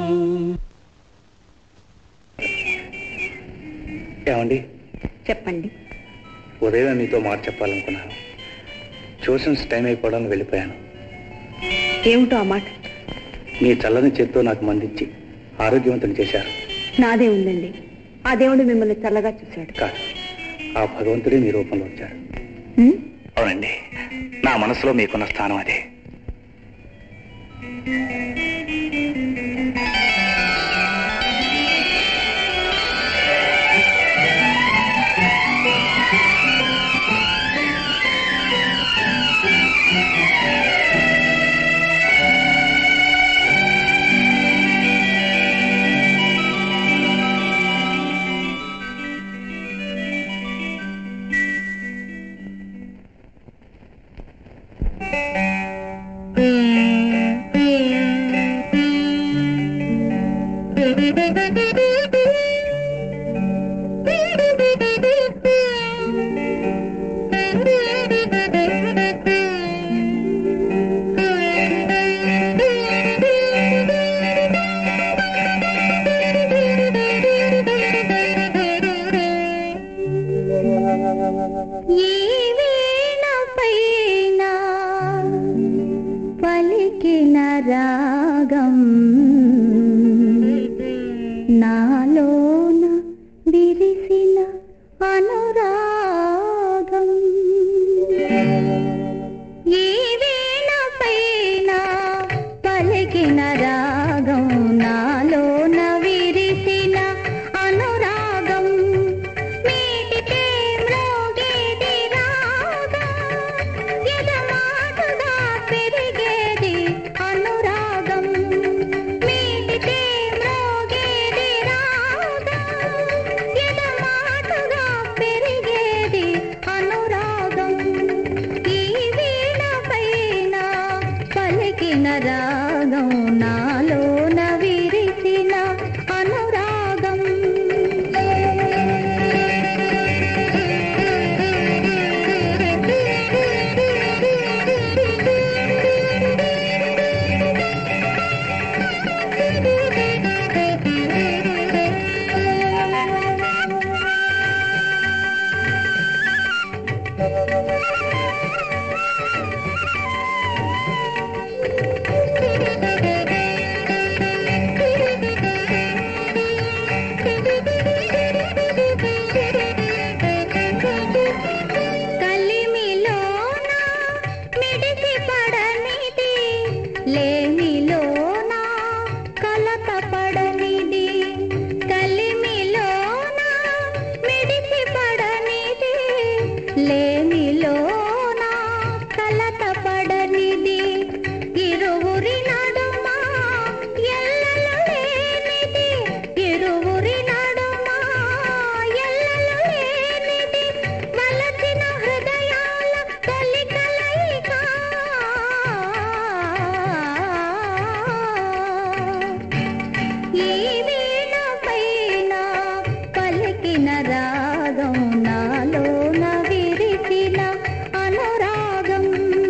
[SPEAKER 17] ఏమండి
[SPEAKER 5] చెప్పండి
[SPEAKER 17] ఉదయం మీతో మాట చెప్పాలనుకున్నాను ట్యూషన్స్ టైం అయిపోవడానికి వెళ్ళిపోయాను
[SPEAKER 5] ఏమిటో ఆ మాట
[SPEAKER 17] మీ చల్లని చేత్తో నాకు మందించి ఆరోగ్యవంతుని చేశారు
[SPEAKER 5] నాదే ఉందండి ఆ దేవుడు మిమ్మల్ని చల్లగా చూశాడు
[SPEAKER 17] కాదు ఆ భగవంతుడే మీ రూపంలో వచ్చారు
[SPEAKER 5] హ్మ్?
[SPEAKER 17] అవునండి నా మనసులో మీకున్న స్థానం అదే
[SPEAKER 3] ఈ వీణ పైన పలికిన రాగం నాలోన విరిసిన అనురాగం ఈ వీణ పైన పలికిన రాగం నాలోన విరిసిన అనురాగం మీటితే మ్రోగేది రాగం లేమిలోన కలత పడనిది ఇరువురి నడుమ ఎల్లలు లేనిది ఇరువురి నడుమ ఎల్లలు లేనిది వలసిన హృదయాల తొలి కలయిక ఈ వీణ పైన పలికిన రాగం నాలోన విరిసిన అనురాగం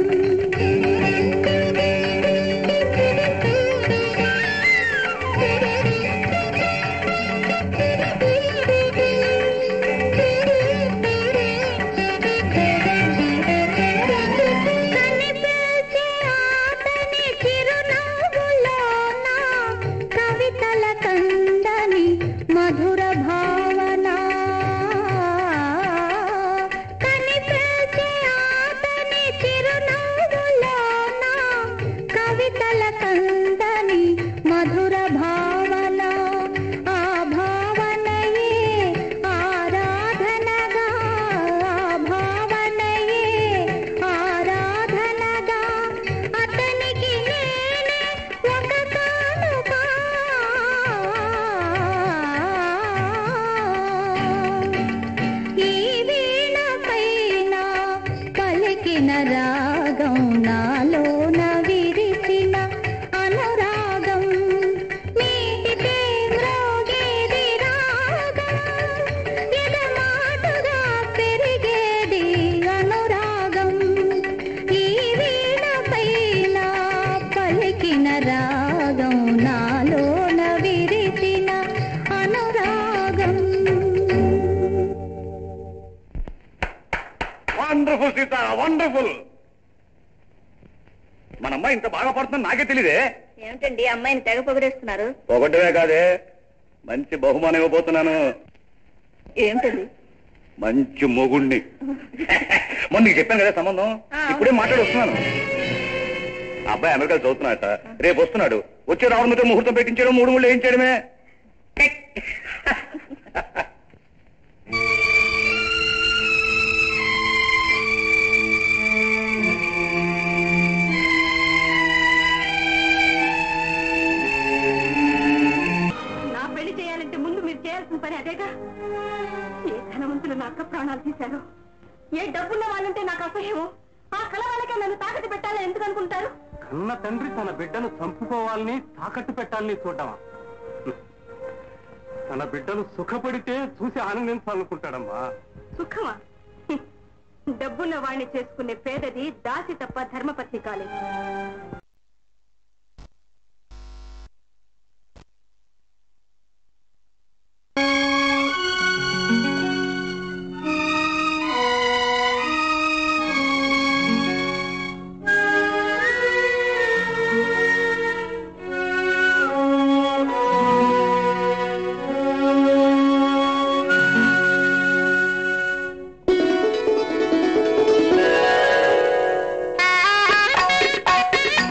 [SPEAKER 3] కనిపించే ఆతని చిరునవ్వులోన కవితల కందని మధుర భావన కనిపించే ఆతని చిరునవ్వులోన కవితల కందని మధుర భావన ఆ భావనయే ఆరాధనగా ఆ భావనయే ఆరాధనగా అతనికి నేనే ఒక కానుక ఈ వీణ పైన పలికిన రాగం నాలోన విరిసిన అనురాగం మీటితే మ్రోగేది రాగం ఎడమాటుగా పెరిగేది అనురాగం ఈ వీణ పైన పలికిన రాగం నాలోన విరిసిన అనురాగం
[SPEAKER 7] వండర్ఫుల్ సీత వండర్ఫుల్ మన అమ్మాయి ఇంత బాగా పడుతుంది నాకే తెలియదే
[SPEAKER 9] ఏమిటండి అమ్మాయిని తెగ పొగిడేస్తున్నారు
[SPEAKER 7] ఒకటివే కాదే మంచి బహుమానం ఇవ్వబోతున్నాను
[SPEAKER 9] ఏమిటండి
[SPEAKER 7] మంచి మొగుణ్ణి మొన్న నీకు చెప్పాను కదా సంబంధం ఇప్పుడే మాట్లాడి వస్తున్నాను ఆ అబ్బాయి అమెరికా చదువుతున్నాడట రేపు వస్తున్నాడు వచ్చే రావడంతో ముహూర్తం పెట్టించడం మూడు మూడు ఏం చేయడమే
[SPEAKER 5] నా పెళ్లి చేయాలంటే ముందు మీరు చేయాల్సిన పని అదేగా ఏ ధనవంతులు నా అక్క ప్రాణాలు తీశారు ఏ డబ్బున్న వాళ్ళంటే నాకు అసహ్యమో ఆ కళ వాళ్ళకే నన్ను తాకట్టు పెట్టాలని ఎందుకు అనుకుంటారు
[SPEAKER 17] కన్న తండ్రి తన బిడ్డను చంపుకోవాలని తాకట్టు పెట్టాలని చూడమా తన బిడ్డలు సుఖపడితే చూసి ఆనందించాలనుకుంటాడమ్మా
[SPEAKER 5] సుఖమా హ్మ్. డబ్బున్న వాణ్ణి చేసుకునే పేదది దాసి తప్ప ధర్మపత్ని కాలేదు
[SPEAKER 3] ఆ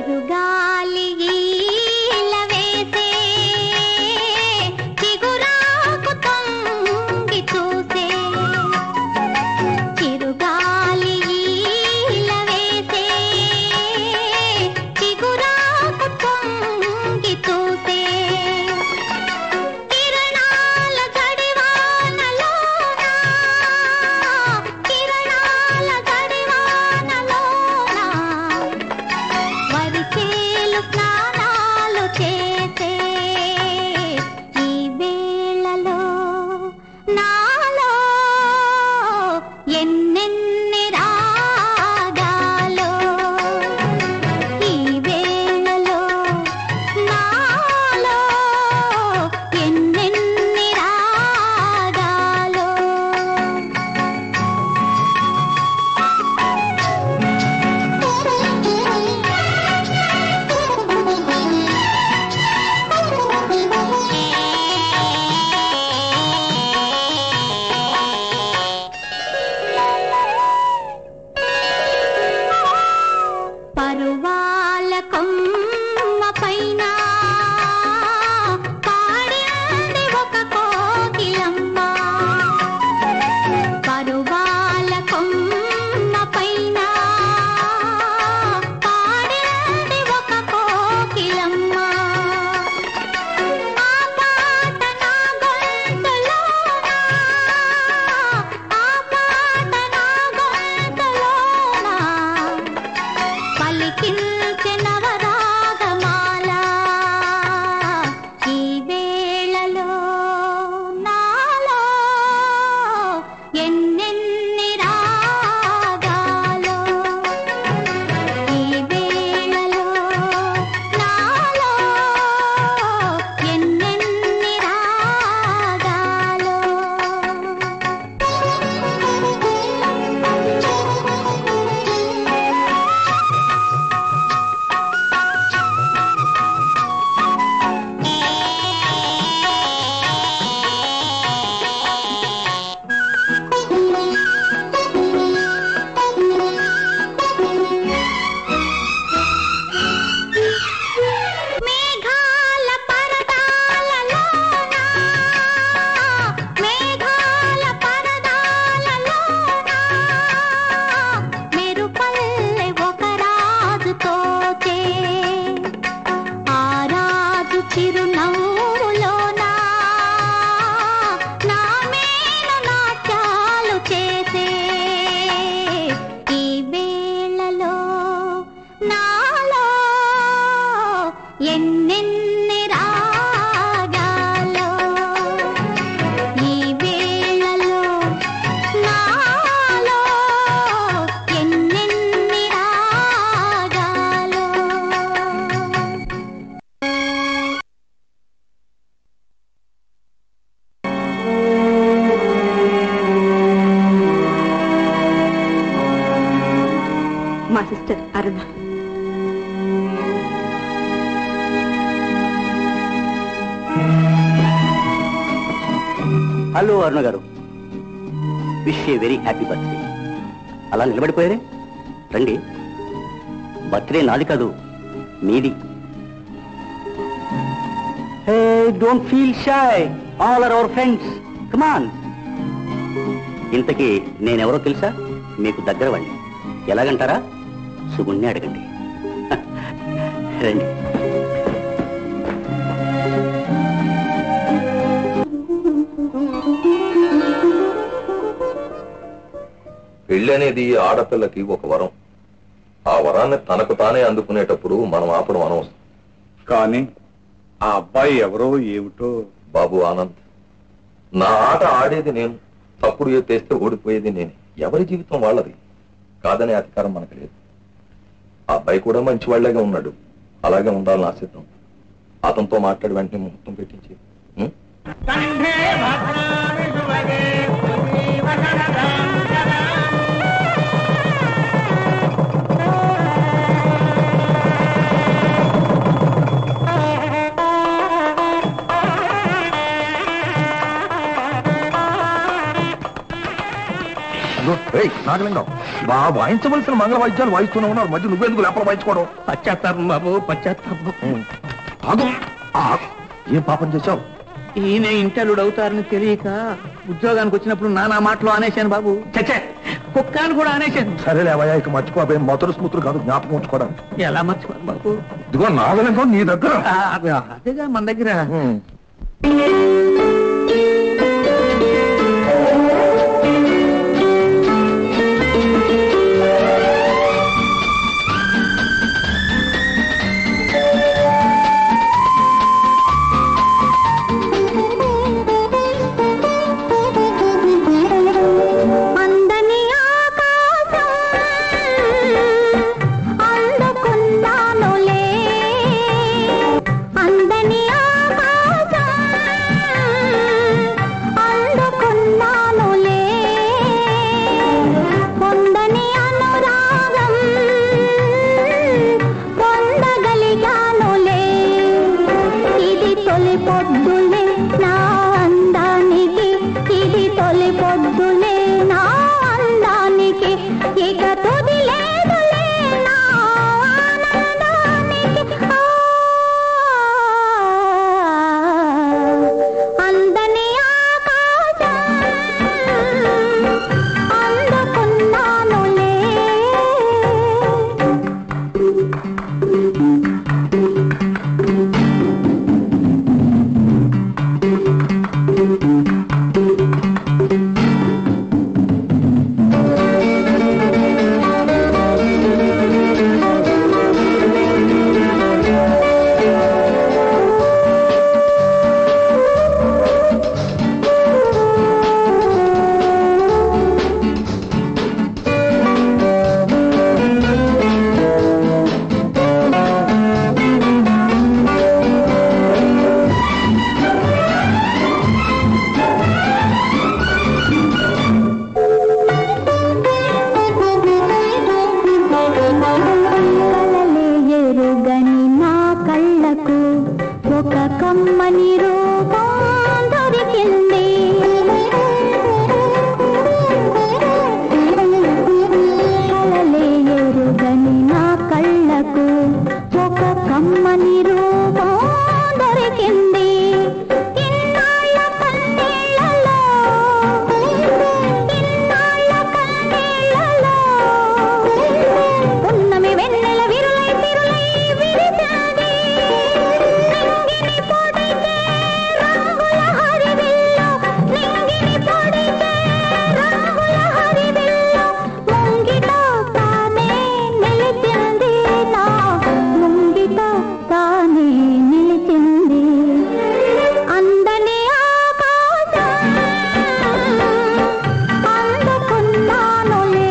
[SPEAKER 3] చిరుగాలి ఈల వేసే చిగురాకు తొంగి చూసే చిరుగాలి ఈల వేసే చిగురాకు తొంగి చూసే కిరణాల జడివానలోన కిరణాల జడివానలోన వరిచేలు స్నానాలు చేసే ఈ వేళలో నాలో ఎన్నెన్ని రాగాలో ఈ వేళలో నాలో ఎన్నెన్ని రాగాలో పరువాల కొమ్మ పైన పాడింది ఒక కోకిలమ్మ పరువాల కొమ్మ పైన పాడింది ఒక కోకిలమ్మ ఆ పాట నా గొంతులోన ఆ పాట నా గొంతులోన పలికించె నవరాగమాల ఈ వేళలో నాలో ఎన్నెన్ని రాగాలో ఈ వేళలో నాలో ఎన్నెన్ని రాగాలో మేఘాల పరదాలలోన మేఘాల పరదాలలోన మెరుపల్లె ఒక రాజు తోచే ఆ రాజు చిరునవ్వులోన నా మేలు నాట్యాలు చేసే ఈ వేళలో నాలో ఎన్నెన్ని రాగాలో ఈ వేళలో నాలో ఎన్నెన్ని రాగాలో
[SPEAKER 5] మా సిస్టర్ అరుణ
[SPEAKER 2] హలో అరుణ గారు wish a very happy birthday అలా నిలబడిపోయారే రండి బర్త్డే నాది కాదు మీది hey don't feel shy all are our friends come on ఇంతకీ నేనెవరో తెలుసా మీకు దగ్గర వాడిని ఎలాగంటారా సుగుణ్ణి అడగండి రండి
[SPEAKER 18] పెళ్లి అనేది ఆడపిల్లకి ఒక వరం ఆ వరాన్ని తనకు తానే అందుకునేటప్పుడు మనం ఆపడం అనవసరం
[SPEAKER 7] కానీ ఆ అబ్బాయి ఎవరో ఏమిటో
[SPEAKER 18] బాబు ఆనంద్ నా ఆట ఆడేది నేను తప్పుడు ఎత్తేస్తే ఓడిపోయేది నేనే ఎవరి జీవితం వాళ్ళది కాదనే అధికారం మనకు లేదు ఆ అబ్బాయి కూడా మంచి వాళ్ళగా ఉన్నాడు అలాగే ఉండాలని ఆశిద్దాం అతనితో మాట్లాడి వెంటనే ముహూర్తం పెట్టించి ఉం? రేయ్, నాగలింగం బా వాయించవలసిన మంగళ వాయిద్యాలు వాయిస్తూనే ఉన్నారు మధ్య నువ్వెందుకు లేపలు వాయించుకోవడం
[SPEAKER 16] పశ్చాత్తాపం బాబు పశ్చాత్తాపం
[SPEAKER 18] ఆగు ఆగు. ఏం పాపం చేశావు
[SPEAKER 16] ఈయన ఇంటలుడు అవుతారని తెలియక ఉద్యోగానికి వచ్చినప్పుడు నానా మాటలు అనేశాను బాబు చచ్చే కుక్కలు కూడా అనేశాను
[SPEAKER 18] సరేలే అవయ్యా ఇక మర్చిపోబోయే మొదటి స్మృతులు కాదు జ్ఞాపకం ఉంచుకోవడానికి
[SPEAKER 16] ఎలా మర్చిపోను బాబు
[SPEAKER 18] ఇదిగో నాగలింగం నీ దగ్గర
[SPEAKER 16] ఆ, అదేగా మన దగ్గర
[SPEAKER 3] అందని ఆకాశం అందుకున్నానులే అందని ఆకాశం అందుకున్నానులే పొందని అనురాగం పొందగలిగానులే ఇది తొలి పొద్దులే నా అందానికి ఇది తొలి పొద్దులే నా అందానికి ఇక తుది లేదులే నా ఆనందానికి ఆ, అందని ఆకాశం అందుకున్నానులే కలలే ఎరుగని నా కళ్ళకు ఒక కమ్మని రూపం దొరికింది కలలే ఎరుగని నా కళ్ళకు ఒక కమ్మని రూపం దొరికింది ఇన్నాళ్ళ కన్నీళ్ళలో ఇన్నాళ్ళ కన్నీళ్ళలో పున్నమి వెన్నెల విరులై తిరులై విరిచాది నింగిని పొడిచే రంగుల హరివిల్లు నింగిని పొడిచే రంగుల హరివిల్లు ముంగిట తానే నిలిచింది నా ముంగిట తానే నిలిచింది అందని ఆకాశం అందుకున్నానులే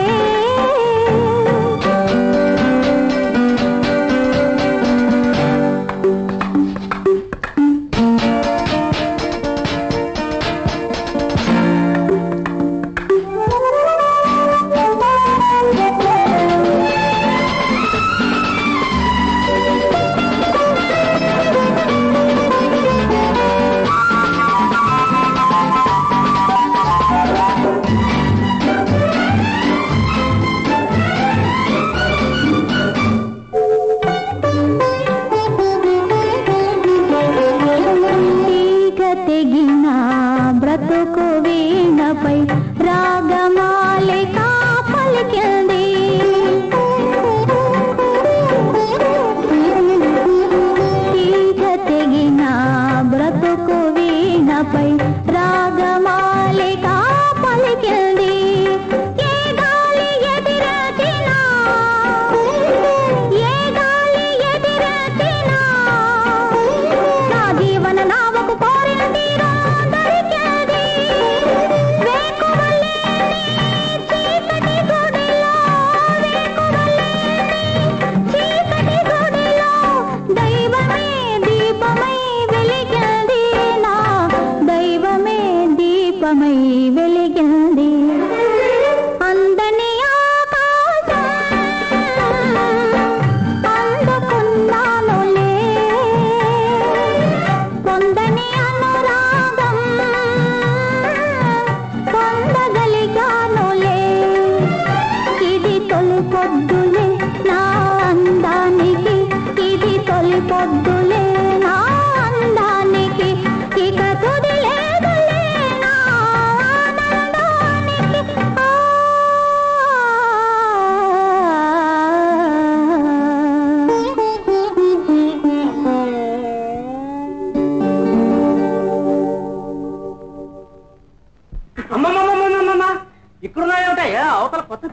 [SPEAKER 3] తీగ తెగిన బ్రతుకు వీణపై రాగమాలిక పలికింది తీగ తెగిన బ్రతుకు వీణపై రాగమాలిక పలికింది ఏ గాలి ఎదిరచినా ఏ గాలి ఎదిరచినా నా జీవన నావకు కోరిన తీరం దొరికేది వేకువలేని చీకటి గుడిలో వేకువలేని చీకటి గుడిలో దైవమే దీపమై వెలిగింది నా దైవ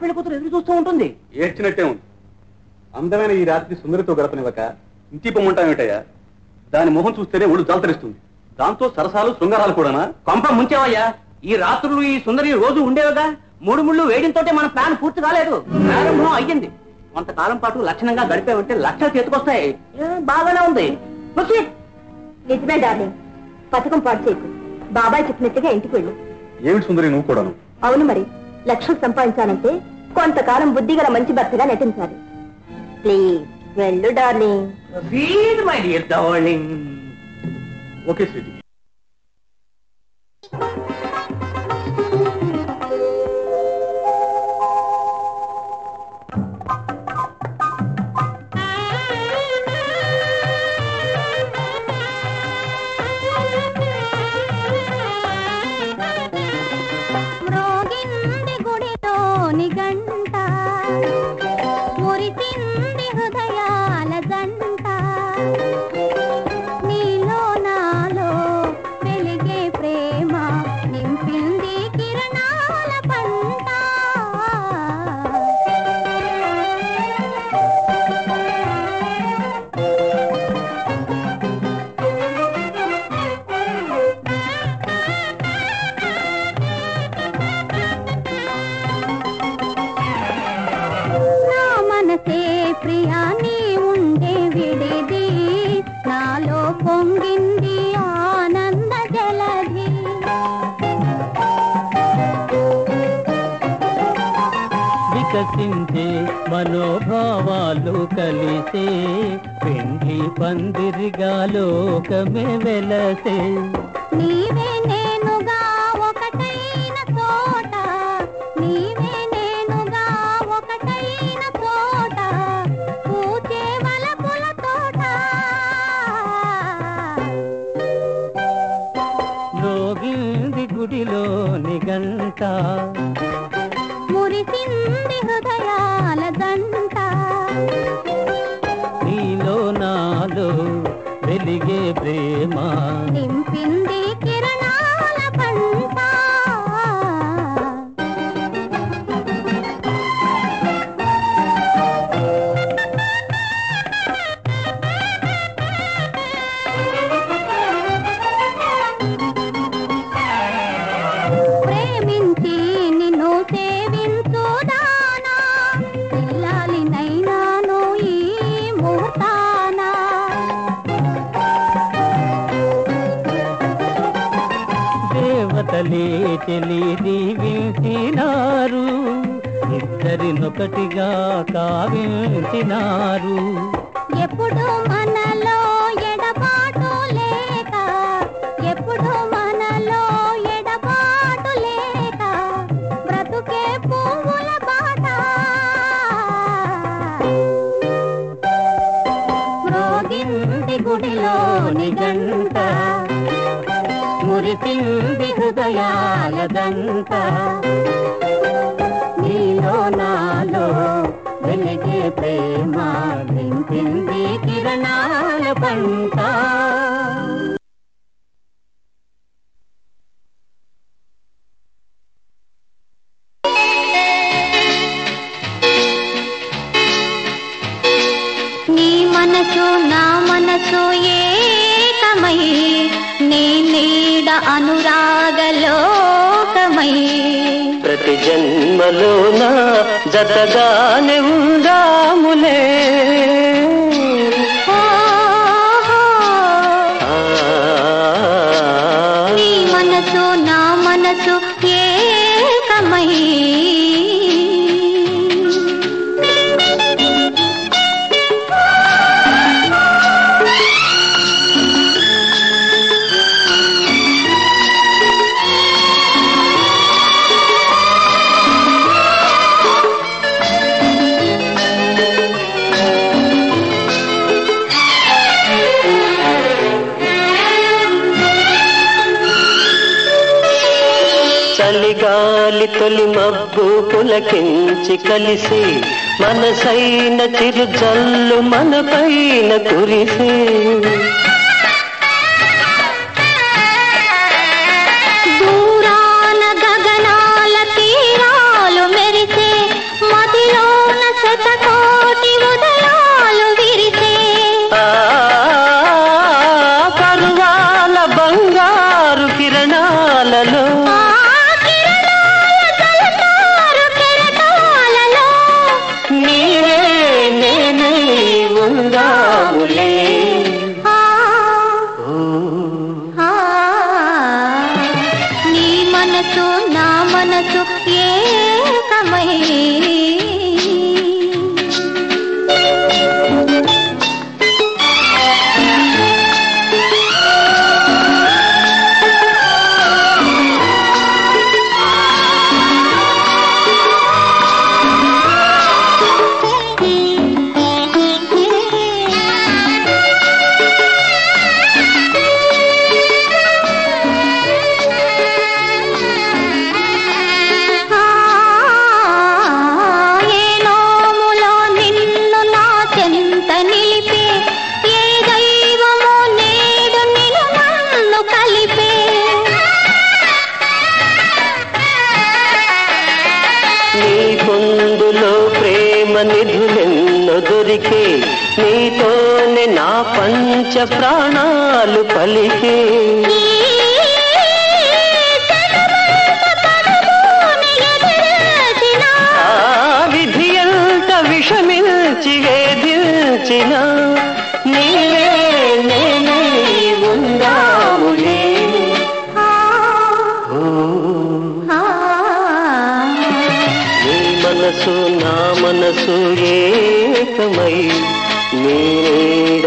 [SPEAKER 16] పెళ్లి కూతురు ఎదురు చూస్తూ ఉంటుంది
[SPEAKER 19] ఏడ్చినట్టే ఉంది అందమైన ఈ రాత్రి సుందరితో గడపనివ్వక ఇంటి పొమ్మంటామేటయ్యా దాని మొహం చూస్తేనే ఒళ్ళు జాలతరిస్తుంది దాంతో సరసాలు శృంగారాలు కూడానా
[SPEAKER 16] కొంప ముంచావయ్యా ఈ రాత్రులు ఈ సుందరి రోజు ఉండేవిగా మూడు ముళ్ళు వేయడంతోటే మన ప్లాన్ పూర్తి కాలేదు ప్రారంభం అయ్యింది కొంతకాలం పాటు లక్షణంగా గడిపే లక్షలు చేతికొస్తాయి ఏ, బాగానే ఉంది Proceed.
[SPEAKER 5] నిజమే డార్లింగ్ పథకం పాటు చేయకు బాబాయ్ చెప్పినట్టుగా ఇంటికి వెళ్ళు
[SPEAKER 19] ఏమిటి సుందరి నువ్వు కూడాను
[SPEAKER 5] అవును మరి లక్షలు సంపాదించాలంటే కొంతకాలం బుద్ధిగల మంచి భర్తగా నటించాలి ప్లీజ్ వెళ్ళు darling
[SPEAKER 16] Proceed, my dear darling.
[SPEAKER 19] Okay sweetie
[SPEAKER 3] మ్రోగింది గుడిలోని గంట మురిసింది హృదయాల జంట నీలో నాలో వెలిగే ప్రేమ నింపింది కిరణాల పంట నా మనసే ప్రియా నీ ఉండే విడిది నాలో పొంగింది ఆనంద జలధి
[SPEAKER 15] వికసించే మనోభావాలు కలిసే పెండ్లి పందిరిగా లోకమే వెలసే
[SPEAKER 3] నీవే నేనుగా ఒకటైన చోట నీవే నేనుగా ఒకటైన చోట పూచే వలపుల తోట
[SPEAKER 15] రోగింది గుడిలోని గంట
[SPEAKER 3] మురిసింది హృదయాల దంట
[SPEAKER 15] నీలో నాలో వెలిగే ప్రేమ
[SPEAKER 3] నింపింది కిరణాల పంట ప్రేమించి నిన్ను సేవించుదానా పిల్లాలి నైనాను ఈ ముహూర్తానా
[SPEAKER 15] దేవతలే చెలి దీవించినారు ఇద్దరినొకటిగా కావించినారు
[SPEAKER 3] ఎప్పుడు మనలో ఎడబాటు లేక ఎప్పుడు మనలో ఎడబాటు లేక బ్రతుకే పువ్వుల బాట మ్రోగింది గుడిలోని గంట మురిసింది హృదయాల దంత నీలో నాలో వెలిగే ప్రేమ నింపింది కిరణాల పంట నీ మనసు నా మనసు ఏకమై నీ నీడ అనురాగలోకమై
[SPEAKER 15] ప్రతి జన్మలోన జతగానే ఉందాములే
[SPEAKER 3] నీ మనసు నా మనసు ఏకమై
[SPEAKER 15] చలిగాలి తొలి మబ్బు పులకించి కలిసి మనసైన చిరు జల్లు మన పైన కురిసే
[SPEAKER 3] దూరాన గగనాల తీరాలు మెరిసే
[SPEAKER 15] నీతోనే నా పంచ ప్రాణాలు పలికే ఆ విధి ఎంత విషమిల్చి వేధించిన నీవే నేనే ఉందాములే నీ మనసు నా మనసు ఏకమై నీడ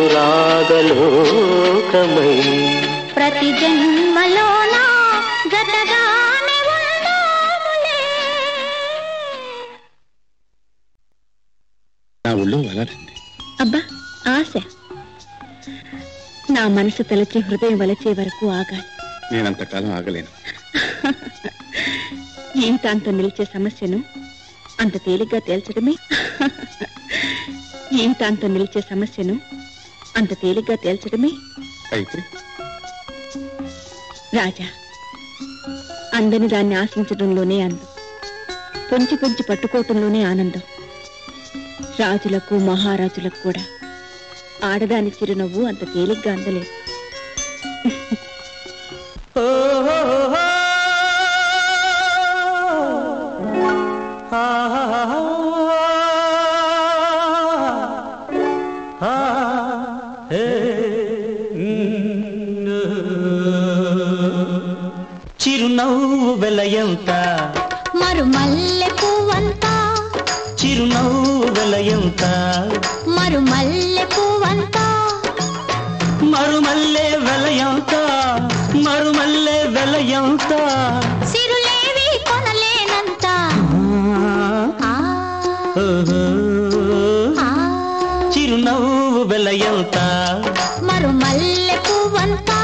[SPEAKER 15] అనురాగలోకమై
[SPEAKER 3] ప్రతి జన్మలోన జతగానే ఉందాములే
[SPEAKER 19] నా ఊళ్ళో వదలండి
[SPEAKER 5] అబ్బా ఆశ నా మనసు తలచి హృదయం వలచే వరకు ఆగాలి
[SPEAKER 19] నేనంతకాలం ఆగలేను
[SPEAKER 5] జీవితాంతం నిలిచే సమస్యను అంత తేలిగ్గా తేల్చడమే జీవితాంతం నిలిచే సమస్యను అంత తేలిగ్గా తేల్చడమే
[SPEAKER 19] అయితే
[SPEAKER 5] రాజా అందని దాన్ని ఆశించడంలోనే అందం పొంచి పొంచి పట్టుకోవటంలోనే ఆనందం రాజులకు మహారాజులకు కూడా ఆడదాని చిరునవ్వు అంత తేలిగ్గా అందలేదు
[SPEAKER 11] చిరునవ్వు వెలయంత
[SPEAKER 3] మరు మల్లె పువ్వంతా
[SPEAKER 11] చిరునవ్వు వెలయంత
[SPEAKER 3] మరు మల్లె పువ్వంతా
[SPEAKER 11] మరుమల్లె వెలయంత మరుమల్లె వెలయంత
[SPEAKER 3] సిరులేవి కొనలేనంత ఆ,
[SPEAKER 11] ఓహో.
[SPEAKER 3] ఆ,
[SPEAKER 11] చిరునవ్వు వెలయంత
[SPEAKER 3] మరు మల్లె పువ్వంతా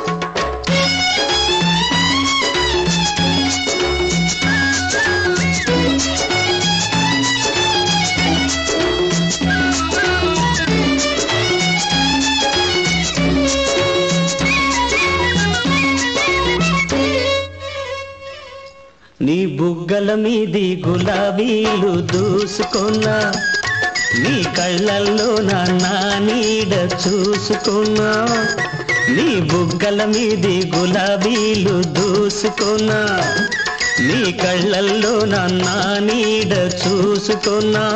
[SPEAKER 11] నీ బుగ్గల మీది గులాబీలు దూసుకున్నా నీ కళ్ళల్లో నా నా నీడ చూసుకున్నా నీ బుగ్గల మీది గులాబీలు దూసుకున్నా నీ కళ్ళల్లో నా నా నీడ చూసుకున్నా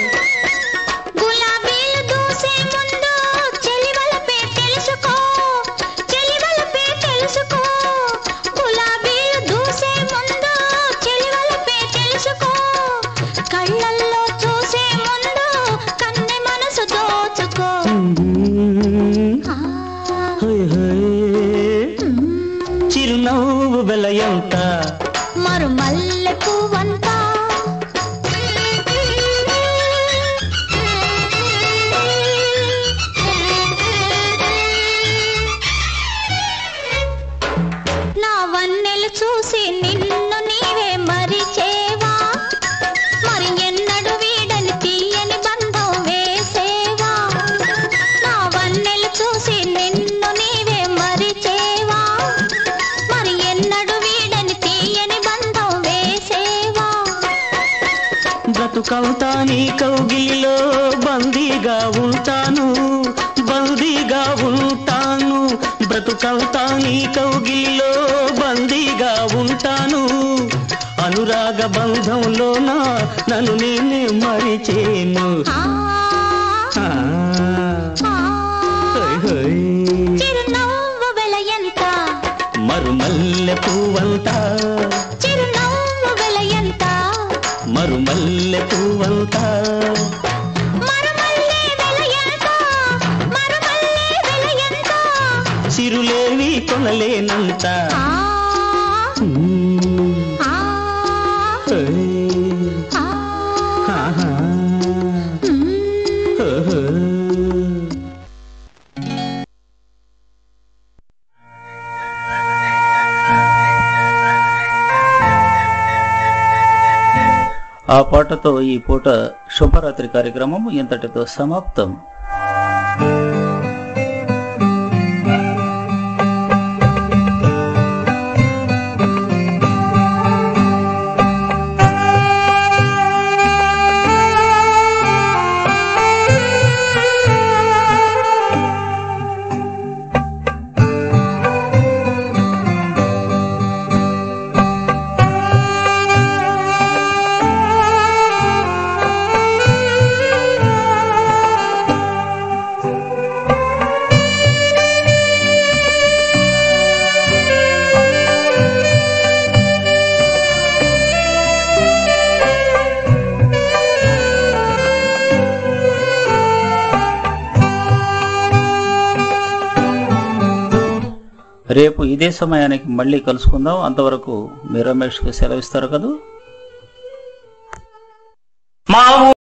[SPEAKER 3] గులాబీలు దూసే ముందు చెలివలపే తెలుసుకో చెలివలపే తెలుసుకో గులాబీలు దూసే ముందు చెలివలపే తెలుసుకో కళ్ళల్లో చూసే ముందు కన్నె మనసు దోచుకో
[SPEAKER 11] హోయ్ హోయ్. చిరునవ్వు వెలయంత
[SPEAKER 3] మరు మల్లె పువ్వంతా నా వన్నెలు చూసి నిన్ను నీవే మరిచేవా మరి ఎన్నడు వీడని తీయని బంధం వేసేవా నా వన్నెలు చూసి నిన్ను నీవే మరిచేవా మరి ఎన్నడు వీడని తీయని బంధం వేసేవా
[SPEAKER 11] బ్రతుకంతా నీ కౌగిలిలో బందీగా ఉంటాను బందీగా ఉంటాను బ్రతుకంతా నీ కౌగిలిలో బందీగా ఉంటాను అనురాగ బంధంలోన నన్ను నేనే మరిచేను ఆ. హోయ్ హోయ్.
[SPEAKER 3] చిరునవ్వు వెలయంత
[SPEAKER 11] మరుమల్లె పువ్వంతా
[SPEAKER 3] చిరునవ్వు వెలయంత
[SPEAKER 11] మరుమల్లె పువ్వంతా
[SPEAKER 3] మరుమల్లే వెలయంత మరుమల్లే వెలయంత
[SPEAKER 11] చిరులేవి కొనలేనంత
[SPEAKER 3] ఆ,
[SPEAKER 11] మ్మ్.
[SPEAKER 3] ఆ,
[SPEAKER 11] హోయ్.
[SPEAKER 3] ఆ,
[SPEAKER 11] ఆహా. ఓహో.
[SPEAKER 1] ఆ పాటతో ఈ పూట శుభరాత్రి కార్యక్రమం ఇంతటితో సమాప్తం రేపు ఇదే సమయానికి మళ్ళీ కలుసుకుందాం అంతవరకు మీ రమేష్కి సెలవిస్తారు కదూ
[SPEAKER 10] మా